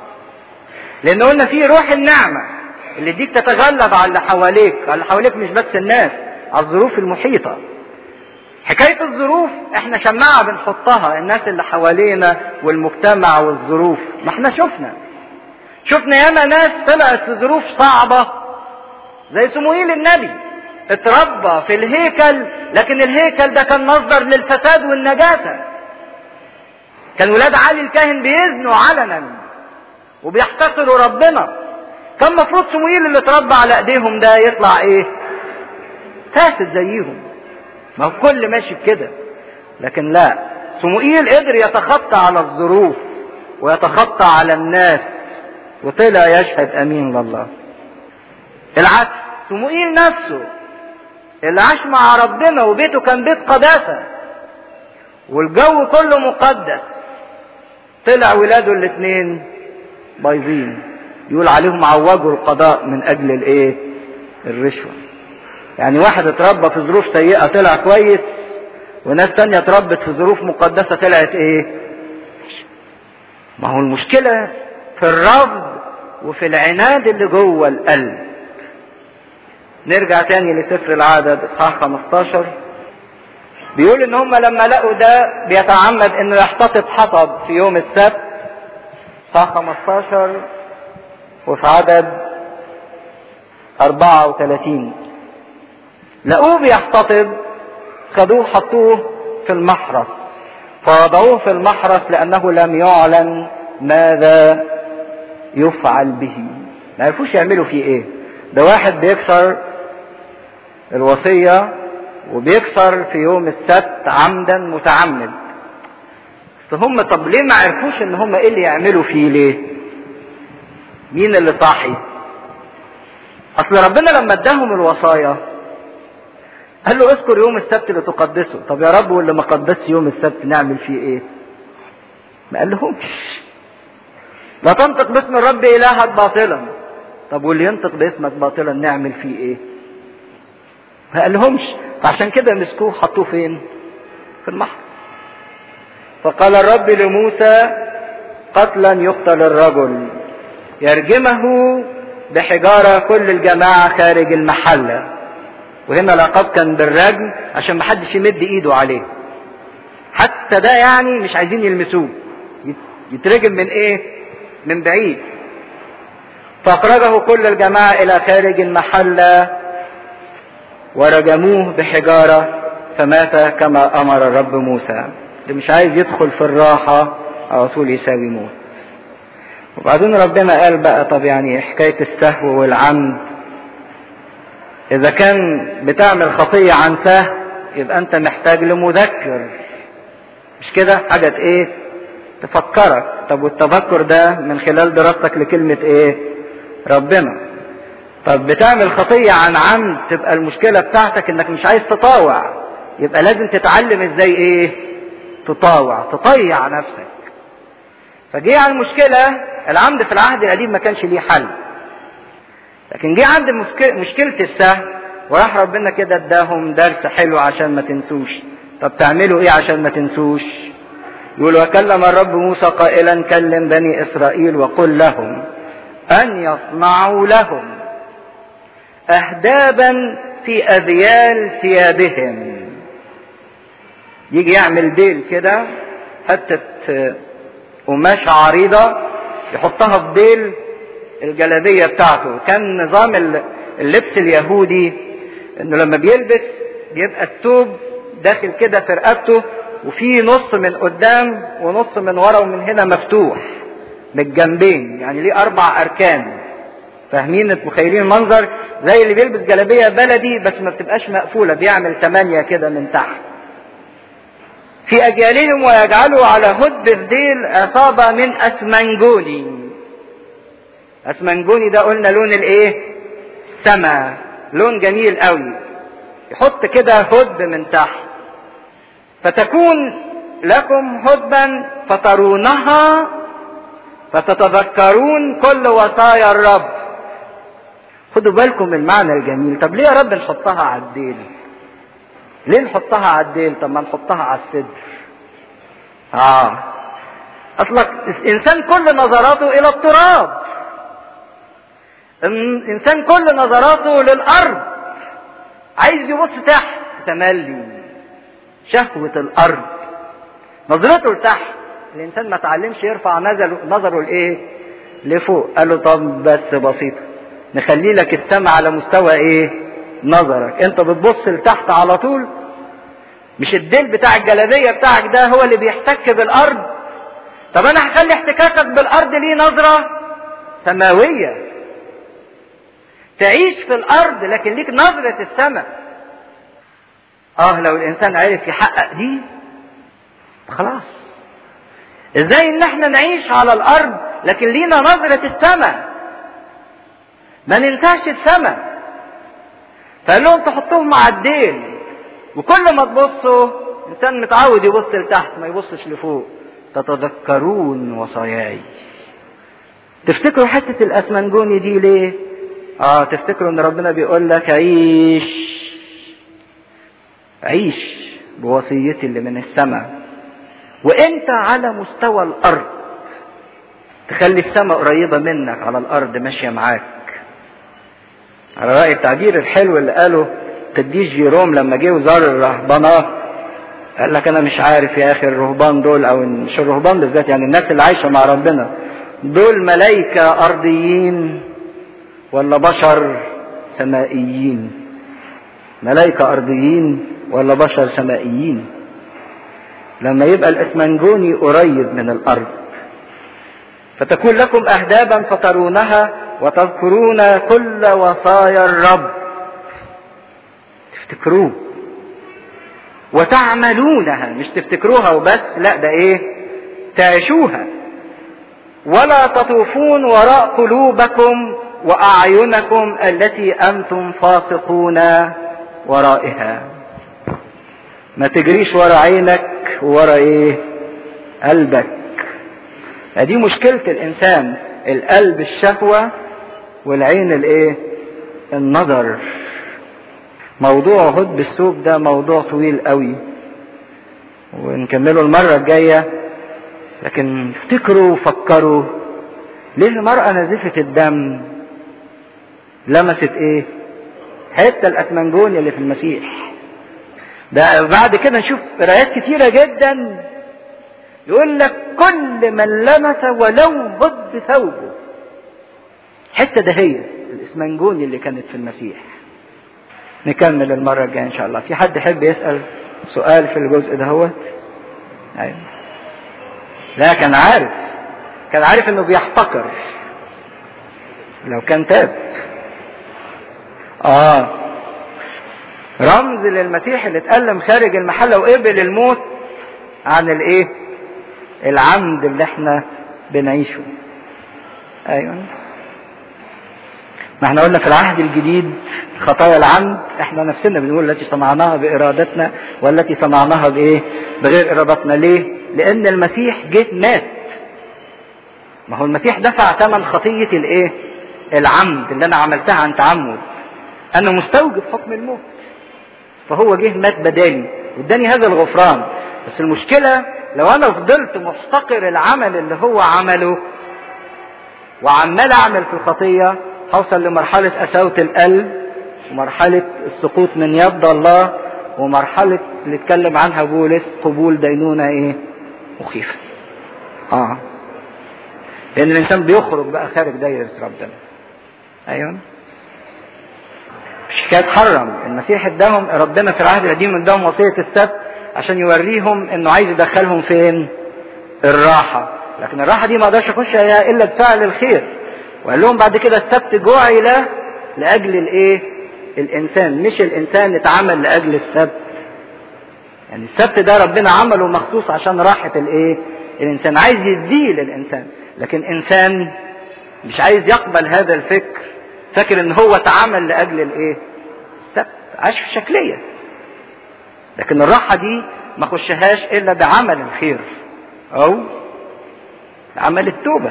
لأن قلنا في روح النعمة اللي ديك تتغلب على اللي حواليك على اللي حواليك مش بس الناس على الظروف المحيطة حكاية الظروف احنا شماعة بنحطها الناس اللي حوالينا والمجتمع والظروف ما احنا شفنا شفنا ياما ناس طلعت في ظروف صعبة زي سموئيل النبي اتربى في الهيكل لكن الهيكل ده كان مصدر للفساد والنجاسة كان ولاد علي الكاهن بيزنوا علنا وبيحتقروا ربنا كان مفروض سموئيل اللي اتربى على ايديهم ده يطلع ايه فاسد زيهم ما هو كل ماشي بكده لكن لا سموئيل قدر يتخطى على الظروف ويتخطى على الناس وطلع يشهد امين لله العكس سموئيل نفسه اللي عاش مع ربنا وبيته كان بيت قداسة والجو كله مقدس طلع ولاده الاثنين بايظين يقول عليهم عوجوا القضاء من اجل الايه الرشوه يعني واحد اتربى في ظروف سيئة طلع كويس وناس تانية اتربت في ظروف مقدسة طلعت ايه ما هو المشكلة في الرفض وفي العناد اللي جوه القلب نرجع تاني لسفر العدد اصحاح 15 بيقول ان هم لما لقوا ده بيتعمد انه يحتطب حطب في يوم السبت اصحاح 15 وفي عدد 34 لقوه بيحتطب خدوه حطوه في المحرس فوضعوه في المحرس لانه لم يعلن ماذا يفعل به ما عرفوش يعملوا فيه ايه ده واحد بيكسر الوصية وبيكسر في يوم السبت عمدا متعمد بس هم طب ليه ما عرفوش ان هم ايه اللي يعملوا فيه ليه مين اللي صاحي اصل ربنا لما اداهم الوصايا قال له اذكر يوم السبت لتقدسه طب يا رب واللي ما قدسش يوم السبت نعمل فيه ايه ما قال لهمش لا تنطق باسم الرب الهك باطلا طب واللي ينطق باسمك باطلا نعمل فيه ايه ما قال لهمش فعشان كده مسكوه حطوه فين في المحرس فقال الرب لموسى قتلا يقتل الرجل يرجمه بحجارة كل الجماعة خارج المحلة وهنا العقاب كان بالرجم عشان محدش يمد ايده عليه حتى ده يعني مش عايزين يلمسوه يترجم من ايه من بعيد فاخرجه كل الجماعة الى خارج المحلة ورجموه بحجارة فمات كما امر الرب موسى اللي مش عايز يدخل في الراحة على طول يساوي موت وبعدين ربنا قال بقى طب يعني حكاية السهو والعمد إذا كان بتعمل خطية عن سهو يبقى أنت محتاج لمذكر مش كده حاجة إيه تفكرك طب والتفكر ده من خلال دراستك لكلمة إيه ربنا طب بتعمل خطية عن عمد تبقى المشكلة بتاعتك إنك مش عايز تطاوع يبقى لازم تتعلم إزاي إيه تطاوع تطيع نفسك فجه على المشكلة العمد في العهد القديم ما كانش ليه حل لكن جه عند مشكلة السهو وراح ربنا كده اداهم درس حلو عشان ما تنسوش طب تعملوا ايه عشان ما تنسوش يقول وكلم الرب موسى قائلا كلم بني اسرائيل وقل لهم ان يصنعوا لهم اهدابا في اذيال ثيابهم يجي يعمل ديل كده حته قماشه عريضه يحطها في ديل الجلابيه بتاعته كان نظام اللبس اليهودي انه لما بيلبس بيبقى الثوب داخل كده في رقبته وفي نص من قدام ونص من ورا ومن هنا مفتوح من الجنبين يعني ليه اربع اركان فاهمين متخيلين المنظر زي اللي بيلبس جلابيه بلدي بس ما بتبقاش مقفوله بيعمل ثمانيه كده من تحت في اجيالهم ويجعلوا على هد الديل عصابه من اسمنجوني اسمنجوني ده قلنا لون الايه السما لون جميل قوي يحط كده هد من تحت فتكون لكم هدبا فترونها فتتذكرون كل وصايا الرب خدوا بالكم من المعنى الجميل طب ليه يا رب نحطها على الديل ليه نحطها على الديل طب ما نحطها على الصدر اه اصلك الانسان كل نظراته الى التراب الانسان كل نظراته للارض عايز يبص تحت تملي شهوة الارض نظرته لتحت الانسان ما تعلمش يرفع نظره نظره لايه لفوق قال له طب بس بسيطة نخلي لك السماء على مستوى ايه نظرك انت بتبص لتحت على طول مش الديل بتاع الجلابية بتاعك ده هو اللي بيحتك بالارض طب انا هخلي احتكاكك بالارض ليه نظرة سماوية تعيش في الارض لكن ليك نظرة السماء اه لو الانسان عرف يحقق دي خلاص ازاي ان احنا نعيش على الارض لكن لينا نظرة السماء ما ننساش السماء فقال لهم تحطوهم مع الديل وكل ما تبصوا الانسان متعود يبص لتحت ما يبصش لفوق تتذكرون وصاياي تفتكروا حتة الاسمنجوني دي ليه اه تفتكروا ان ربنا بيقول لك عيش عيش بوصيتي اللي من السماء وانت على مستوى الارض تخلي السماء قريبة منك على الارض ماشية معاك على رأي التعبير الحلو اللي قاله قديس جيروم لما جه وزار الرهبانات قال لك انا مش عارف يا اخي الرهبان دول او مش الرهبان بالذات يعني الناس اللي عايشه مع ربنا دول ملائكه ارضيين ولا بشر سمائيين ملائكه ارضيين ولا بشر سمائيين لما يبقى الاسمنجوني قريب من الارض فتكون لكم اهدابا فترونها وتذكرون كل وصايا الرب تفتكروه وتعملونها مش تفتكروها وبس لا ده ايه تعيشوها ولا تطوفون وراء قلوبكم واعينكم التي انتم فاسقون ورائها ما تجريش ورا عينك ورا ايه قلبك دي مشكلة الانسان القلب الشهوة والعين الايه النظر موضوع هد الثوب ده موضوع طويل قوي ونكمله المرة الجاية لكن افتكروا وفكروا ليه المرأة نزفت الدم لمست ايه حتة الاسمنجوني اللي في المسيح ده بعد كده نشوف قرايات كتيرة جدا يقول لك كل من لمس ولو ضد ثوبه الحته ده هي الاسمنجوني اللي كانت في المسيح نكمل المره الجايه ان شاء الله في حد يحب يسال سؤال في الجزء ده هو ايوه لا كان عارف كان عارف انه بيحتقر لو كان تاب اه رمز للمسيح اللي اتألم خارج المحلة وقبل الموت عن الايه العمد اللي احنا بنعيشه ايوه ما احنا قلنا في العهد الجديد خطايا العمد احنا نفسنا بنقول التي صنعناها بارادتنا والتي صنعناها بايه بغير ارادتنا ليه لان المسيح جه مات ما هو المسيح دفع ثمن خطية الايه العمد اللي انا عملتها عن تعمد انا مستوجب حكم الموت فهو جه مات بدالي واداني هذا الغفران بس المشكلة لو انا فضلت محتقر العمل اللي هو عمله وعمال اعمل في الخطية هوصل لمرحلة قساوة القلب ومرحلة السقوط من يد الله ومرحلة اللي اتكلم عنها بولس قبول دينونة ايه مخيفة اه لان الانسان بيخرج بقى خارج دايرة ربنا ايوه مش حكاية حرم المسيح اداهم ربنا في العهد القديم اداهم وصية السبت عشان يوريهم انه عايز يدخلهم فين الراحة لكن الراحة دي ما اقدرش اخش الا بفعل الخير وقال لهم بعد كده السبت جعل لاجل الايه الانسان مش الانسان اتعمل لاجل السبت يعني السبت ده ربنا عمله مخصوص عشان راحة الايه الانسان عايز يديه للانسان لكن انسان مش عايز يقبل هذا الفكر فاكر ان هو اتعمل لاجل الايه السبت عاش في شكلية لكن الراحة دي ما خشهاش الا بعمل الخير او عمل التوبة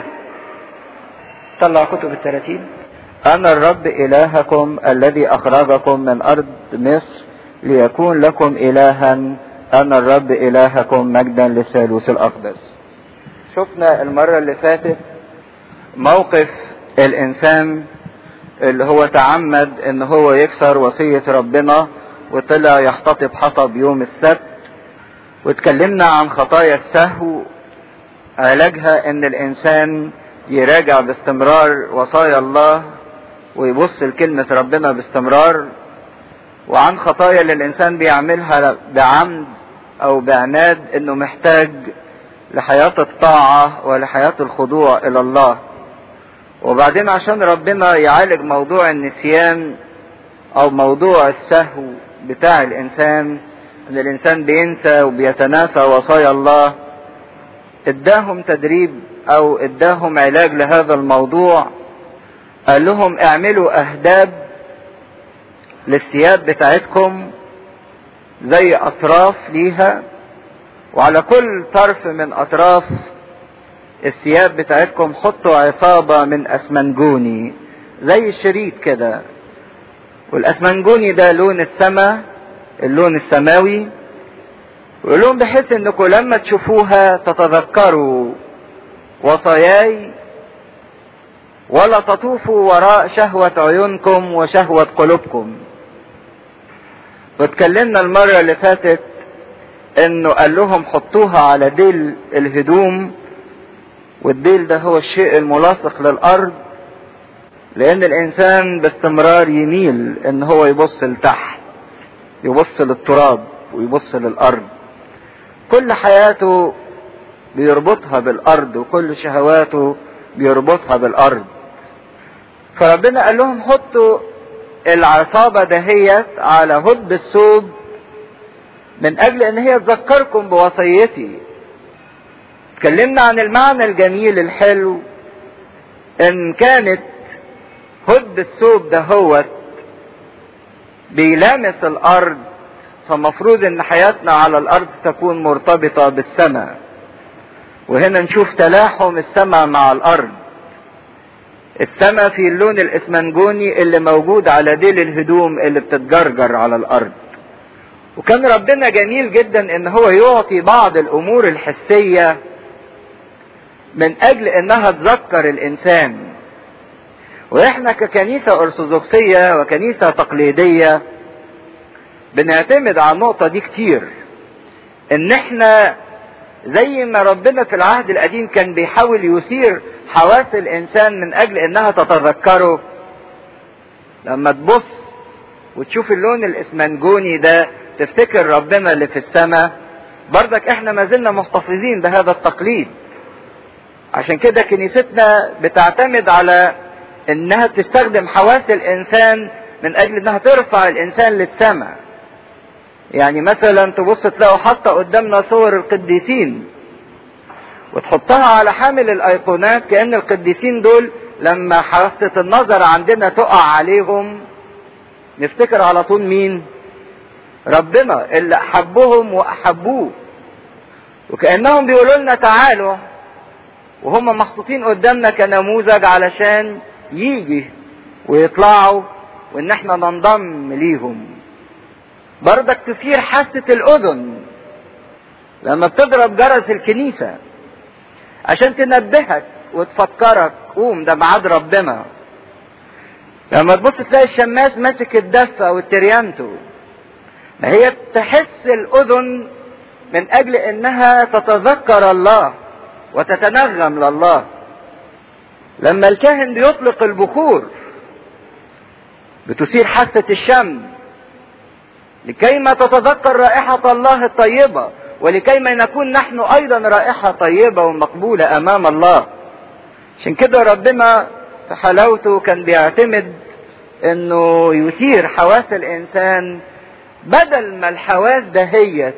طلع كتب التراتيب أنا الرب إلهكم الذي أخرجكم من أرض مصر ليكون لكم إلها أنا الرب إلهكم مجدا للثالوث الأقدس شفنا المرة اللي فاتت موقف الإنسان اللي هو تعمد إن هو يكسر وصية ربنا وطلع يحتطب حطب يوم السبت واتكلمنا عن خطايا السهو علاجها إن الإنسان يراجع باستمرار وصايا الله ويبص لكلمة ربنا باستمرار وعن خطايا اللي الإنسان بيعملها بعمد أو بعناد إنه محتاج لحياة الطاعة ولحياة الخضوع إلى الله وبعدين عشان ربنا يعالج موضوع النسيان أو موضوع السهو بتاع الإنسان إن الإنسان بينسى وبيتناسى وصايا الله اداهم تدريب او اداهم علاج لهذا الموضوع قال لهم اعملوا اهداب للثياب بتاعتكم زي اطراف ليها وعلى كل طرف من اطراف الثياب بتاعتكم حطوا عصابة من اسمنجوني زي الشريط كده والاسمنجوني ده لون السماء اللون السماوي ويقول لهم بحيث انكم لما تشوفوها تتذكروا وصاياي ولا تطوفوا وراء شهوة عيونكم وشهوة قلوبكم واتكلمنا المرة اللي فاتت انه قال لهم حطوها على ديل الهدوم والديل ده هو الشيء الملاصق للارض لان الانسان باستمرار يميل ان هو يبص لتحت يبص للتراب ويبص للارض كل حياته بيربطها بالارض وكل شهواته بيربطها بالارض فربنا قال لهم حطوا العصابة دهيت على هد الثوب من اجل ان هي تذكركم بوصيتي اتكلمنا عن المعنى الجميل الحلو ان كانت هد الثوب دهوت بيلامس الارض فمفروض ان حياتنا على الارض تكون مرتبطة بالسماء وهنا نشوف تلاحم السماء مع الارض السماء في اللون الاسمنجوني اللي موجود على ديل الهدوم اللي بتتجرجر على الارض وكان ربنا جميل جدا ان هو يعطي بعض الامور الحسية من اجل انها تذكر الانسان واحنا ككنيسة ارثوذكسية وكنيسة تقليدية بنعتمد على النقطة دي كتير ان احنا زي ما ربنا في العهد القديم كان بيحاول يثير حواس الانسان من اجل انها تتذكره لما تبص وتشوف اللون الاسمنجوني ده تفتكر ربنا اللي في السماء برضك احنا ما زلنا محتفظين بهذا التقليد عشان كده كنيستنا بتعتمد على انها تستخدم حواس الانسان من اجل انها ترفع الانسان للسماء يعني مثلا تبص تلاقوا حاطه قدامنا صور القديسين وتحطها على حامل الايقونات كان القديسين دول لما حاسه النظر عندنا تقع عليهم نفتكر على طول مين ربنا اللي احبهم واحبوه وكانهم بيقولوا لنا تعالوا وهم محطوطين قدامنا كنموذج علشان يجي ويطلعوا وان احنا ننضم ليهم بردك تثير حاسة الاذن لما بتضرب جرس الكنيسة عشان تنبهك وتفكرك قوم ده ميعاد ربنا لما تبص تلاقي الشماس ماسك الدفة والتريانتو ما هي تحس الاذن من اجل انها تتذكر الله وتتنغم لله لما الكاهن بيطلق البخور بتثير حاسة الشم لكي ما تتذكر رائحة الله الطيبة ولكي ما نكون نحن أيضا رائحة طيبة ومقبولة أمام الله عشان كده ربنا في حلاوته كان بيعتمد انه يثير حواس الانسان بدل ما الحواس دهيت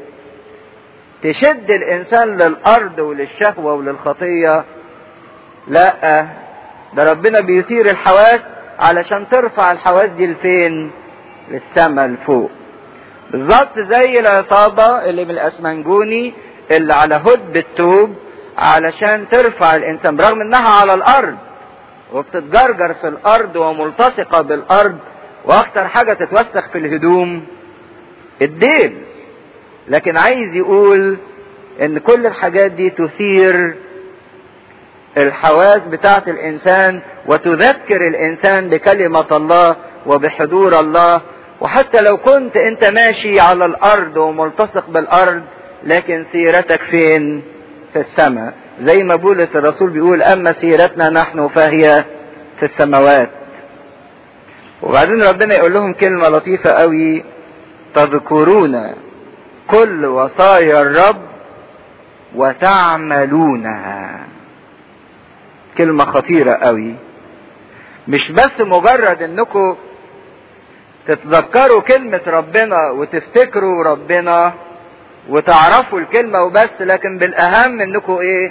تشد الانسان للارض وللشهوه وللخطيه لا ده ربنا بيثير الحواس علشان ترفع الحواس دي لفين للسماء لفوق بالظبط زي العصابة اللي من الاسمنجوني اللي على هد التوب علشان ترفع الانسان برغم انها على الارض وبتتجرجر في الارض وملتصقة بالارض واكتر حاجة تتوسخ في الهدوم الديل لكن عايز يقول ان كل الحاجات دي تثير الحواس بتاعت الانسان وتذكر الانسان بكلمة الله وبحضور الله وحتى لو كنت انت ماشي على الارض وملتصق بالارض لكن سيرتك فين في السماء زي ما بولس الرسول بيقول اما سيرتنا نحن فهي في السماوات وبعدين ربنا يقول لهم كلمة لطيفة قوي تذكرون كل وصايا الرب وتعملونها كلمة خطيرة قوي مش بس مجرد انكم تتذكروا كلمة ربنا وتفتكروا ربنا وتعرفوا الكلمة وبس لكن بالاهم انكم ايه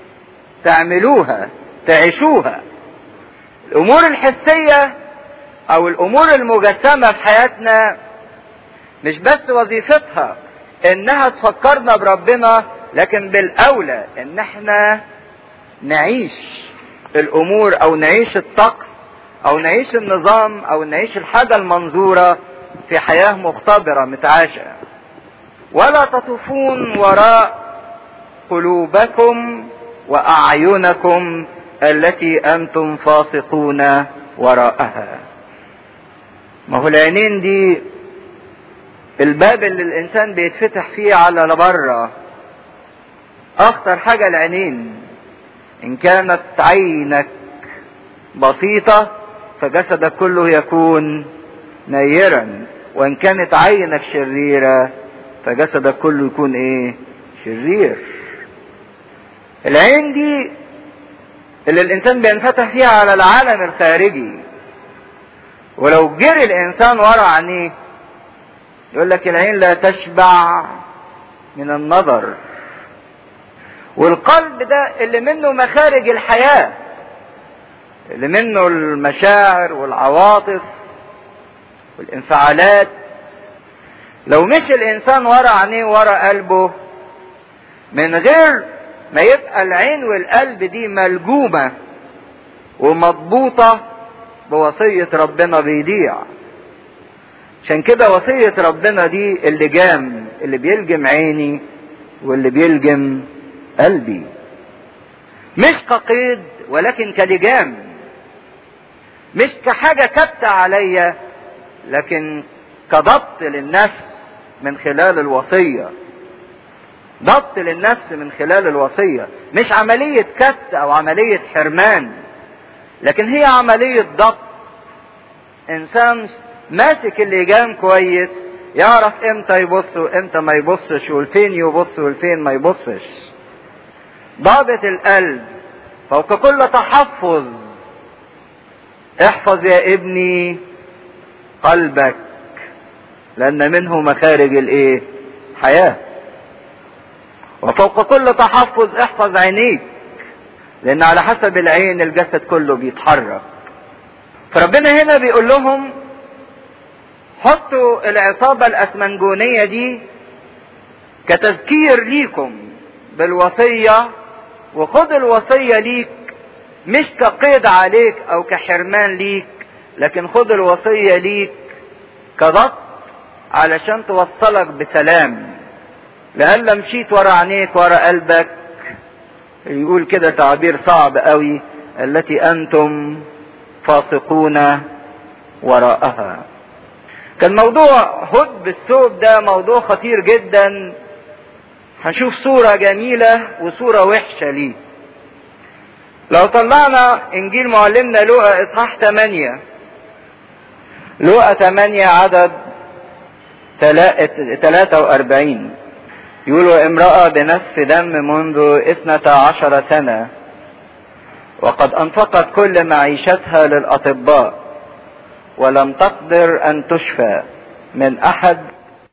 تعملوها تعيشوها الامور الحسية او الامور المجسمة في حياتنا مش بس وظيفتها انها تفكرنا بربنا لكن بالاولى ان احنا نعيش الامور او نعيش الطقس او نعيش النظام او نعيش الحاجة المنظورة في حياة مختبرة متعاشة ولا تطوفون وراء قلوبكم واعينكم التي انتم فاسقون وراءها ما هو العينين دي الباب اللي الانسان بيتفتح فيه على بره اخطر حاجة العينين ان كانت عينك بسيطة فجسدك كله يكون نيرا وان كانت عينك شريرة فجسدك كله يكون ايه شرير العين دي اللي الانسان بينفتح فيها على العالم الخارجي ولو جري الانسان ورا عينيه يقول لك العين لا تشبع من النظر والقلب ده اللي منه مخارج الحياة اللي منه المشاعر والعواطف والانفعالات لو مشي الانسان ورا عينيه ورا قلبه من غير ما يبقى العين والقلب دي ملجومة ومضبوطة بوصية ربنا بيضيع عشان كده وصية ربنا دي اللجام اللي بيلجم عيني واللي بيلجم قلبي مش كقيد ولكن كلجام مش كحاجة كبت عليا لكن كضبط للنفس من خلال الوصية ضبط للنفس من خلال الوصية مش عملية كت او عملية حرمان لكن هي عملية ضبط انسان ماسك اللجام كويس يعرف امتى يبص وامتى ما يبصش والفين يبص والفين ما يبصش ضابط القلب فوق كل تحفظ احفظ يا ابني قلبك لان منه مخارج الايه حياه وفوق كل تحفظ احفظ عينيك لان على حسب العين الجسد كله بيتحرك فربنا هنا بيقول لهم حطوا العصابة الأسمنجونية دي كتذكير ليكم بالوصية وخد الوصية ليك مش كقيد عليك أو كحرمان ليك لكن خد الوصية ليك كضبط علشان توصلك بسلام لألا مشيت ورا عينيك ورا قلبك يقول كده تعبير صعب قوي التي أنتم فاسقون وراءها كان موضوع هد بالثوب ده موضوع خطير جدا هنشوف صورة جميلة وصورة وحشة ليه لو طلعنا انجيل معلمنا لوقا اصحاح 8 لوقا 8 عدد 43 يقولوا امرأة بنف دم منذ اثنتا عشر سنة وقد انفقت كل معيشتها للاطباء ولم تقدر ان تشفى من احد